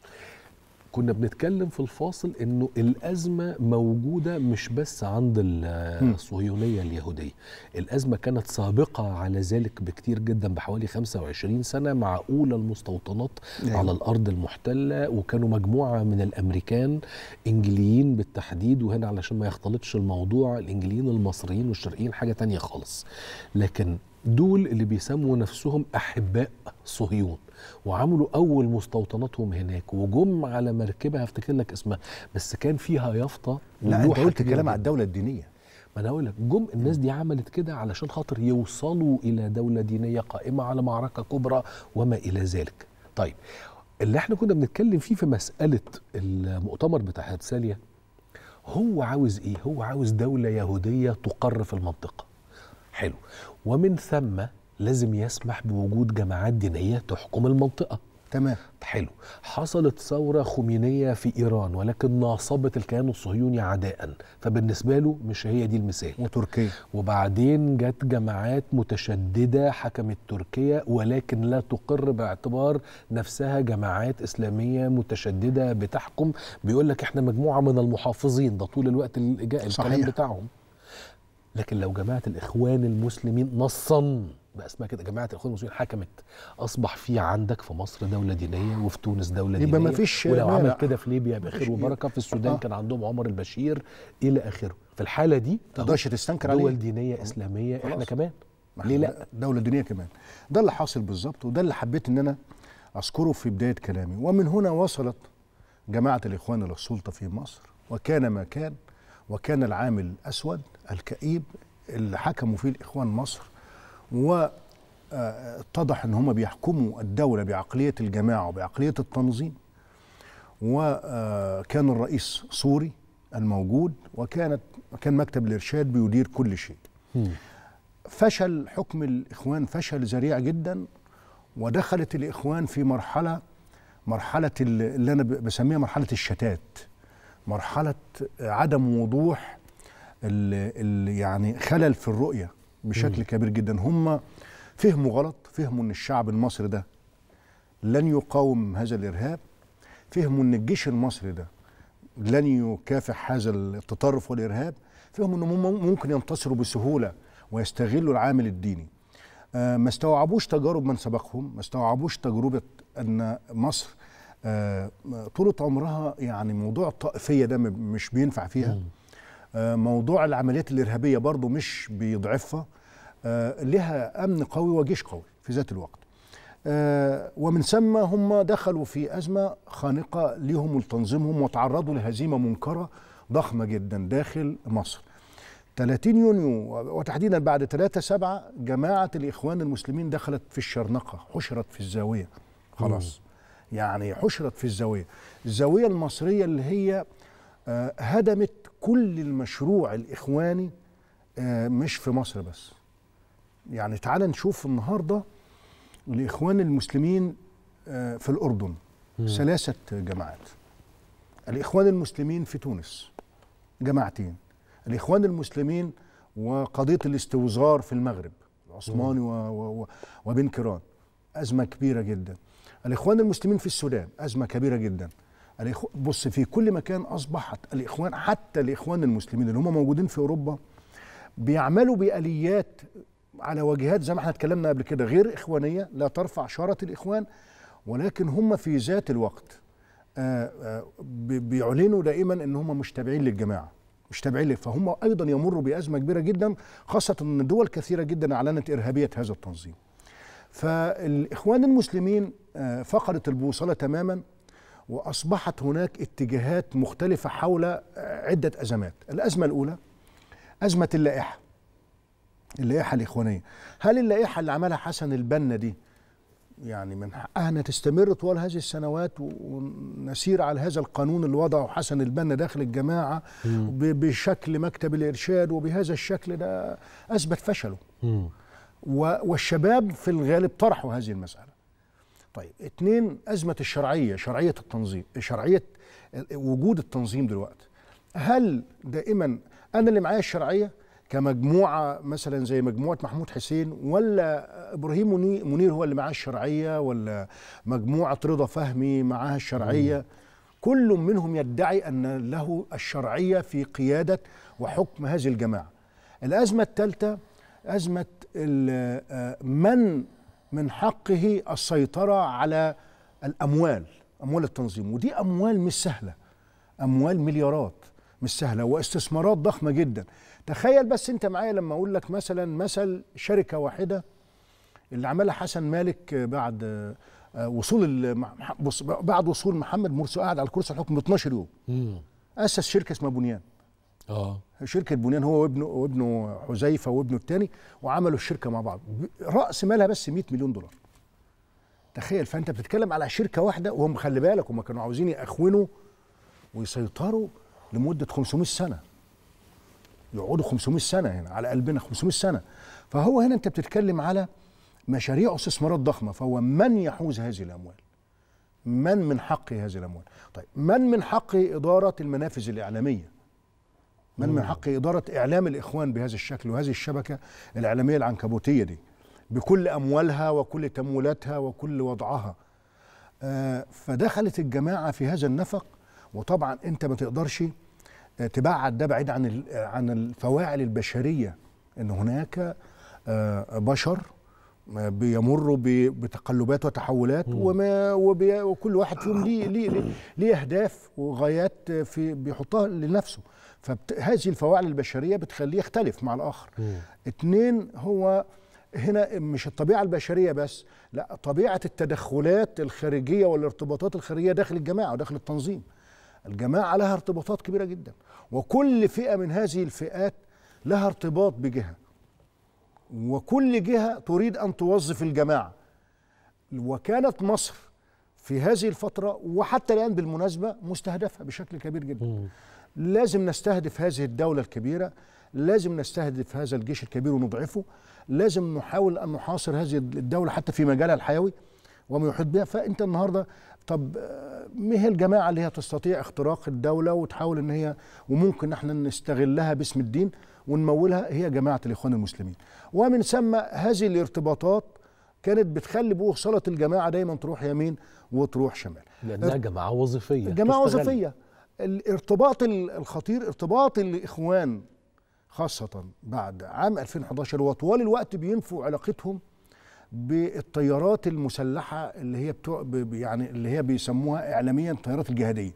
كنا بنتكلم في الفاصل انه الازمه موجوده مش بس عند ال- الصهيونيه اليهوديه الازمه كانت سابقه على ذلك بكتير جدا بحوالي 25 سنه مع اولى المستوطنات أيوة. على الارض المحتله وكانوا مجموعه من الامريكان انجليين بالتحديد وهنا علشان ما يختلطش الموضوع الانجليين المصريين والشرقيين حاجه تانية خالص لكن دول اللي بيسموا نفسهم احباء صهيون وعملوا اول مستوطناتهم هناك وجم على مركبه هفتكر لك اسمها بس كان فيها يافطه لا انت ولوحة قلت كبيرة كلام على جداً. الدوله الدينيه ما انا هقول لك جم الناس دي عملت كده علشان خاطر يوصلوا الى دوله دينيه قائمه على معركه كبرى وما الى ذلك. طيب اللي احنا كنا بنتكلم فيه في مساله المؤتمر بتاع هرساليا هو عاوز ايه؟ هو عاوز دوله يهوديه تقر في المنطقه. حلو ومن ثم لازم يسمح بوجود جماعات دينيه تحكم المنطقه. تمام حلو حصلت ثورة خمينية في إيران ولكن ناصبت الكيان الصهيوني عداء فبالنسبة له مش هي دي المثال وتركيا وبعدين جت جماعات متشددة حكمت تركيا ولكن لا تقر باعتبار نفسها جماعات إسلامية متشددة بتحكم بيقول لك احنا مجموعة من المحافظين ده طول الوقت الإجا- الكلام صحيح. بتاعهم لكن لو جماعة الإخوان المسلمين نصا بقى اسمها كده جماعة الإخوان المسلمين حكمت أصبح في عندك في مصر دولة دينية وفي تونس دولة يبقى دينية مفيش ولو مانع. عمل كده في ليبيا بخير مفيش- وبركة في السودان آه. كان عندهم عمر البشير إلى آخره في الحالة دي ما تقدرش تستنكر دول عليه دينية إسلامية إحنا خلاص. كمان ما ليه إحنا لا دولة دينية كمان ده اللي حاصل بالظبط وده اللي حبيت ان انا اذكره في بداية كلامي ومن هنا وصلت جماعة الاخوان الى السلطة في مصر وكان ما كان وكان العامل الاسود الكئيب اللي حكموا فيه الاخوان مصر واتضح ان هم بيحكموا الدولة بعقلية الجماعة وبعقلية التنظيم وكان الرئيس سوري الموجود وكانت كان مكتب الارشاد بيدير كل شيء فشل حكم الاخوان فشل ذريع جدا ودخلت الاخوان في مرحله مرحله ال- اللي انا ب- بسميها مرحله الشتات مرحله عدم وضوح ال ال يعني خلل في الرؤيه بشكل كبير جدا هم فهموا غلط فهموا ان الشعب المصري ده لن يقاوم هذا الارهاب فهموا ان الجيش المصري ده لن يكافح هذا التطرف والارهاب فهموا انهم مم- ممكن ينتصروا بسهوله ويستغلوا العامل الديني آه، ما استوعبوش تجارب من سبقهم ما استوعبوش تجربه ان مصر آه، طولة عمرها يعني موضوع الطائفيه ده م- مش بينفع فيها آه، موضوع العمليات الارهابيه برضو مش بيضعفها آه، لها امن قوي وجيش قوي في ذات الوقت آه، ومن ثم هم دخلوا في أزمة خانقة ليهم ولتنظيمهم وتعرضوا لهزيمة منكرة ضخمة جدا داخل مصر 30 يونيو وتحديدا بعد 3 7 جماعة الإخوان المسلمين دخلت في الشرنقة حشرت في الزاوية خلاص يعني حشرت في الزاوية الزاوية المصرية اللي هي آه، هدمت كل المشروع الاخواني آه، مش في مصر بس يعني تعال نشوف النهارده الاخوان المسلمين آه، في الاردن ثلاثه جماعات الاخوان المسلمين في تونس جماعتين الاخوان المسلمين وقضيه الاستوزار في المغرب العثماني و و و وبن كيران ازمه كبيره جدا الاخوان المسلمين في السودان ازمه كبيره جدا الإخو... بص في كل مكان اصبحت الاخوان حتى الاخوان المسلمين اللي هم موجودين في اوروبا بيعملوا باليات على واجهات زي ما احنا اتكلمنا قبل كده غير اخوانيه لا ترفع شاره الاخوان ولكن هم في ذات الوقت آه، آه، بي- بيعلنوا دائما ان هم مش تابعين للجماعه مش تابعين لك فهم ايضا يمروا بازمه كبيره جدا خاصه ان دول كثيره جدا اعلنت ارهابيه هذا التنظيم فالاخوان المسلمين آه، فقدت البوصله تماما واصبحت هناك اتجاهات مختلفه حول آه، عده ازمات الازمه الاولى ازمه اللائحه اللائحه الاخوانيه هل اللائحه اللي عملها حسن البنا دي يعني من حقها انها تستمر طوال هذه السنوات و- ونسير على هذا القانون اللي وضعه حسن البنا داخل الجماعه ب- بشكل مكتب الارشاد وبهذا الشكل ده اثبت فشله مم. و- والشباب في الغالب طرحوا هذه المسألة طيب اتنين أزمة الشرعية شرعية التنظيم شرعية وجود التنظيم دلوقتي هل دائما أنا اللي معايا الشرعية كمجموعة مثلا زي مجموعة محمود حسين ولا إبراهيم مني- منير هو اللي معاه الشرعية ولا مجموعة رضا فهمي معاها الشرعية كل منهم يدعي أن له الشرعية في قيادة وحكم هذه الجماعة الأزمة الثالثة أزمة ال- آه، من من حقه السيطرة على الأموال أموال التنظيم ودي أموال مش سهلة أموال مليارات مش سهلة واستثمارات ضخمة جدا تخيل بس أنت معايا لما أقول لك مثلا مثل شركة واحدة اللي عملها حسن مالك بعد آه، آه، وصول ال- مح- بص بعد وصول محمد مرسي قاعد على كرسي الحكم ب 12 يوم مم. أسس شركة اسمها بنيان اه شركه بنيان هو وابنه وابنه حذيفه وابنه الثاني وعملوا الشركه مع بعض ب- راس مالها بس 100 مليون دولار تخيل فانت بتتكلم على شركه واحده وهم خلي بالك هم كانوا عاوزين يأخونوا ويسيطروا لمده 500 سنه يقعدوا 500 سنه هنا على قلبنا 500 سنه فهو هنا انت بتتكلم على مشاريع واستثمارات ضخمه فهو من يحوز هذه الاموال من من حقه هذه الاموال طيب من من حقه اداره المنافذ الاعلاميه من من حق إدارة إعلام الإخوان بهذا الشكل وهذه الشبكة الإعلامية العنكبوتية دي بكل أموالها وكل تمويلاتها وكل وضعها آه، فدخلت الجماعة في هذا النفق وطبعا أنت ما تقدرش آه، تبعد ده بعيد عن ال- آه، عن الفواعل البشرية أن هناك آه، بشر آه، بيمروا ب- بتقلبات وتحولات وما وبي وكل واحد فيهم ليه ليه ليه, ليه اهداف وغايات آه، في بيحطها لنفسه فهذه الفواعل البشريه بتخليه يختلف مع الاخر اتنين هو هنا مش الطبيعه البشريه بس لا طبيعه التدخلات الخارجيه والارتباطات الخارجيه داخل الجماعه وداخل التنظيم الجماعه لها ارتباطات كبيره جدا وكل فئه من هذه الفئات لها ارتباط بجهه وكل جهه تريد ان توظف الجماعه وكانت مصر في هذه الفتره وحتى الان بالمناسبه مستهدفه بشكل كبير جدا لازم نستهدف هذه الدوله الكبيره لازم نستهدف هذا الجيش الكبير ونضعفه لازم نحاول ان نحاصر هذه الدوله حتى في مجالها الحيوي وما يحيط بها فانت النهارده طب آه، ما هي الجماعه اللي هي تستطيع اختراق الدوله وتحاول ان هي وممكن احنا نستغلها باسم الدين ونمولها هي جماعه الاخوان المسلمين ومن ثم هذه الارتباطات كانت بتخلي بوصله الجماعه دايما تروح يمين وتروح شمال لانها جماعه وظيفيه جماعه تستغل. وظيفيه الارتباط ال- الخطير ارتباط الاخوان خاصه بعد عام 2011 وطوال الوقت بينفوا علاقتهم بالتيارات المسلحه اللي هي بتوع ب- ب- يعني اللي هي بيسموها اعلاميا التيارات الجهاديه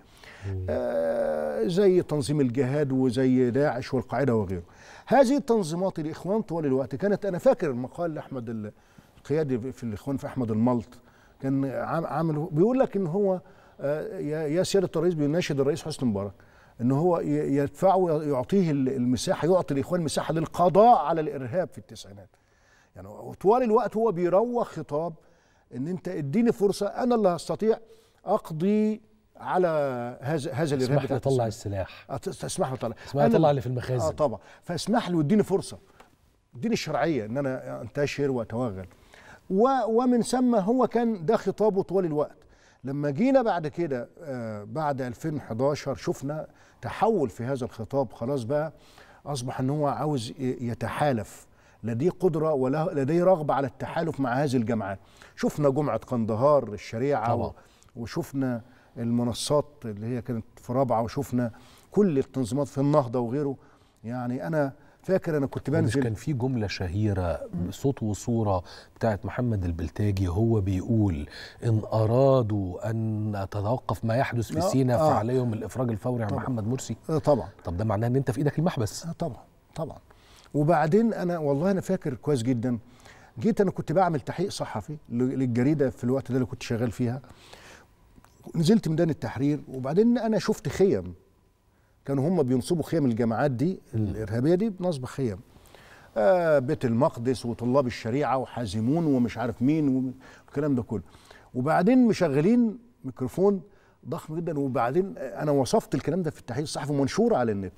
آه زي تنظيم الجهاد وزي داعش والقاعده وغيره هذه التنظيمات الاخوان طوال الوقت كانت انا فاكر المقال لاحمد ال- القيادي في الاخوان في احمد الملط كان عام- عامل بيقول لك ان هو آه، يا يا سياده الرئيس بيناشد الرئيس حسني مبارك ان هو ي- يدفعه يعطيه ال- المساحه يعطي الاخوان مساحه للقضاء على الارهاب في التسعينات يعني طوال الوقت هو بيروج خطاب ان انت اديني فرصه انا اللي هستطيع اقضي على هذا هذا الارهاب اسمح لي بتاع اطلع السلاح. السلاح آه، تس- تسمح لي اطلع اسمح لي أنا- اطلع اللي في المخازن اه طبعا فاسمح لي واديني فرصه اديني الشرعيه ان انا انتشر واتوغل و ومن ثم هو كان ده خطابه طوال الوقت لما جينا بعد كده آه بعد 2011 شفنا تحول في هذا الخطاب خلاص بقى اصبح ان هو عاوز ي- يتحالف لديه قدره ولا لديه رغبه على التحالف مع هذه الجماعات شفنا جمعه قندهار الشريعه طبعا. و- وشفنا المنصات اللي هي كانت في رابعه وشفنا كل التنظيمات في النهضه وغيره يعني انا فاكر انا كنت مش بنزل كان في جملة شهيرة بصوت وصورة بتاعت محمد البلتاجي هو بيقول إن أرادوا أن تتوقف ما يحدث في آه، سيناء آه. فعليهم الإفراج الفوري عن طبعا. محمد مرسي آه طبعا طب ده معناه إن أنت في إيدك المحبس آه طبعا طبعا وبعدين انا والله انا فاكر كويس جدا جيت انا كنت بعمل تحقيق صحفي ل- للجريده في الوقت ده اللي كنت شغال فيها نزلت ميدان التحرير وبعدين انا شفت خيم كانوا هم بينصبوا خيم الجماعات دي الارهابيه دي بنصب خيم آه بيت المقدس وطلاب الشريعه وحازمون ومش عارف مين والكلام ده كله وبعدين مشغلين ميكروفون ضخم جدا وبعدين انا وصفت الكلام ده في التحقيق الصحفي منشور على النت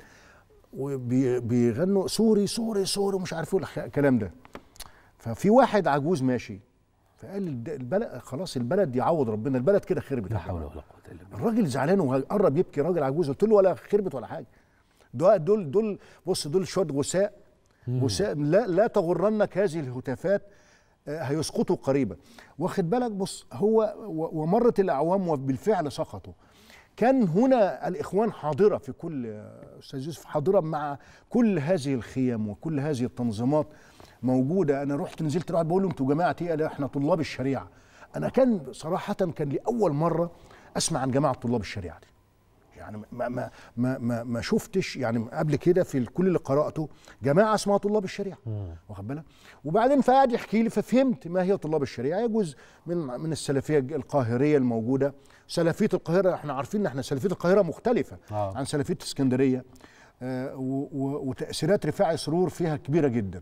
وبيغنوا سوري سوري سوري ومش عارف ايه والخ- الكلام ده ففي واحد عجوز ماشي فقال الد- البلد خلاص البلد يعوض ربنا البلد كده خربت لا حول ولا قوة إلا بالله الراجل زعلان وقرب يبكي راجل عجوز قلت له ولا خربت ولا حاجه دول دول دول بص دول شويه غثاء غثاء لا لا تغرنك هذه الهتافات آه، هيسقطوا قريبا واخد بالك بص هو و- ومرت الاعوام وبالفعل سقطوا كان هنا الاخوان حاضره في كل آه، استاذ يوسف حاضره مع كل هذه الخيم وكل هذه التنظيمات موجوده انا رحت نزلت واحد بقول له انتوا جماعه ايه قال لي احنا طلاب الشريعه انا كان صراحه كان لي اول مره اسمع عن جماعه طلاب الشريعه دي يعني ما ما ما ما, ما شفتش يعني قبل كده في كل اللي قراته جماعه اسمها طلاب الشريعه واخد بالك وبعدين فقعد يحكي لي ففهمت ما هي طلاب الشريعه هي جزء من من السلفيه القاهريه الموجوده سلفيه القاهره احنا عارفين ان احنا سلفيه القاهره مختلفه آه. عن سلفيه اسكندريه آه و- و- وتاثيرات رفاعي سرور فيها كبيره جدا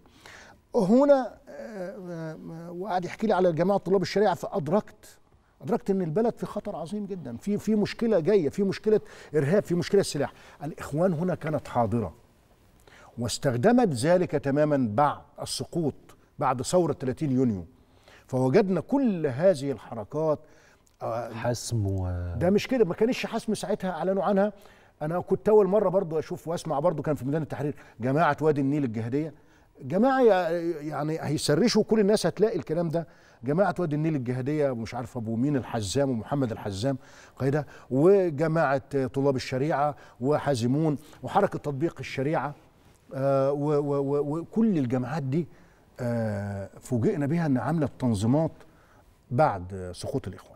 هنا آه، آه، وقعد يحكي لي على جماعه طلاب الشريعه فادركت ادركت ان البلد في خطر عظيم جدا في في مشكله جايه في مشكله ارهاب في مشكله سلاح الاخوان هنا كانت حاضره واستخدمت ذلك تماما بعد السقوط بعد ثوره 30 يونيو فوجدنا كل هذه الحركات آه، حسم و ده مش كده ما كانش حسم ساعتها اعلنوا عنها انا كنت اول مره برضو اشوف واسمع برضو كان في ميدان التحرير جماعه وادي النيل الجهاديه جماعه يع- يعني هيسرشوا كل الناس هتلاقي الكلام ده جماعه وادي النيل الجهاديه مش عارف ابو مين الحزام ومحمد الحزام قايده وجماعه طلاب الشريعه وحازمون وحركه تطبيق الشريعه آه، و- و- و- وكل الجماعات دي آه، فوجئنا بها ان عامله تنظيمات بعد سقوط الاخوان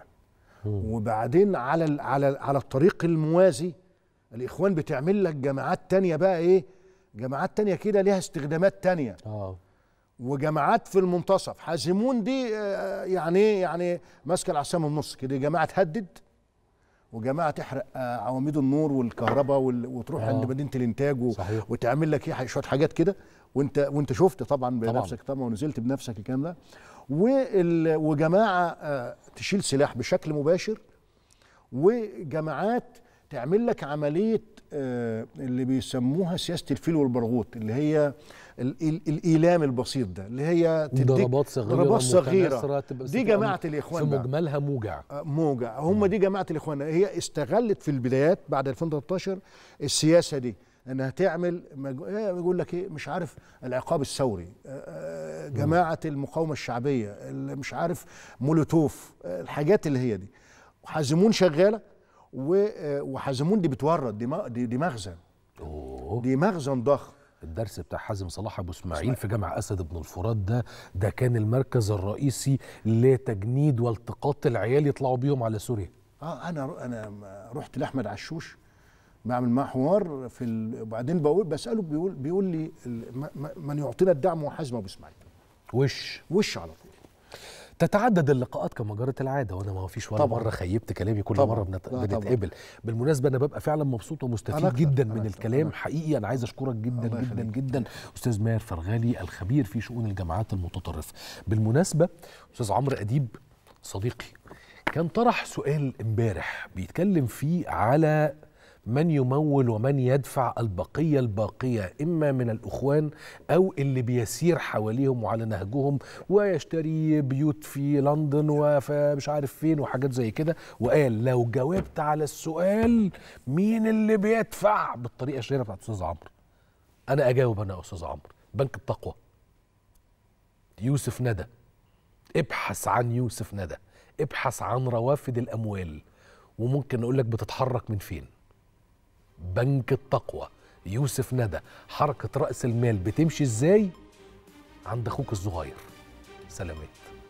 وبعدين على ال- على ال- على الطريق الموازي الاخوان بتعمل لك جماعات تانية بقى ايه جماعات تانية كده ليها استخدامات تانية اه وجماعات في المنتصف حازمون دي آه، يعني ايه يعني ماسكه العصا من النص كده جماعه تهدد وجماعه تحرق آه، عواميد النور والكهرباء وال- وتروح آه. عند مدينه الانتاج و... صحيح. وتعمل لك ايه شويه حاجات كده وانت وانت شفت طبعا طبعاً. بنفسك طبعا ونزلت بنفسك الكلام ده وال... وجماعه آه، تشيل سلاح بشكل مباشر وجماعات تعمل لك عمليه آه، اللي بيسموها سياسه الفيل والبرغوث اللي هي ال- ال- الايلام البسيط ده اللي هي تديك ضربات صغيرة ضربات صغيره متناثرة تبقى دي تبقى جماعه في الاخوان بقى. مجملها موجع آه، موجع هم دي جماعه الاخوان هي استغلت في البدايات بعد 2013 السياسه دي انها تعمل مج- إيه بيقول لك ايه مش عارف العقاب الثوري آه، آه، جماعه المقاومه الشعبيه اللي مش عارف مولوتوف آه، الحاجات اللي هي دي وحازمون شغاله و- آه، وحازمون دي بتورد دي م- دي, دي مخزن أوه. دي مخزن ضخم الدرس بتاع حازم صلاح ابو اسماعيل في جامع اسد بن الفرات ده ده كان المركز الرئيسي لتجنيد والتقاط العيال يطلعوا بيهم على سوريا اه انا انا م- رحت لاحمد عشوش بعمل معاه حوار في ال... وبعدين بقول بساله بيقول بيقول لي ال- م- م- من يعطينا الدعم هو حازم ابو اسماعيل وش وش على طول تتعدد اللقاءات كما جرت العاده وانا ما فيش ولا طبعاً. مره خيبت كلامي كل طبعاً. مره بنت... لا طبعاً. بنتقابل بالمناسبه انا ببقى فعلا مبسوط أنا ومستفيد أكتر، جدا أنا من أكتر، الكلام أنا أكتر. حقيقي انا عايز اشكرك جدا الله جدا يخليك. جدا استاذ ماهر فرغالي الخبير في شؤون الجامعات المتطرفه بالمناسبه استاذ عمرو اديب صديقي كان طرح سؤال امبارح بيتكلم فيه على من يمول ومن يدفع البقية الباقية إما من الأخوان أو اللي بيسير حواليهم وعلى نهجهم ويشتري بيوت في لندن وفي مش عارف فين وحاجات زي كده وقال لو جاوبت على السؤال مين اللي بيدفع بالطريقة الشهيرة بتاعت أستاذ عمرو أنا أجاوب أنا يا أستاذ عمرو بنك التقوى يوسف ندى ابحث عن يوسف ندى ابحث عن روافد الأموال وممكن أقول لك بتتحرك من فين بنك التقوى يوسف ندى حركة رأس المال بتمشي ازاي عند أخوك الصغير سلامات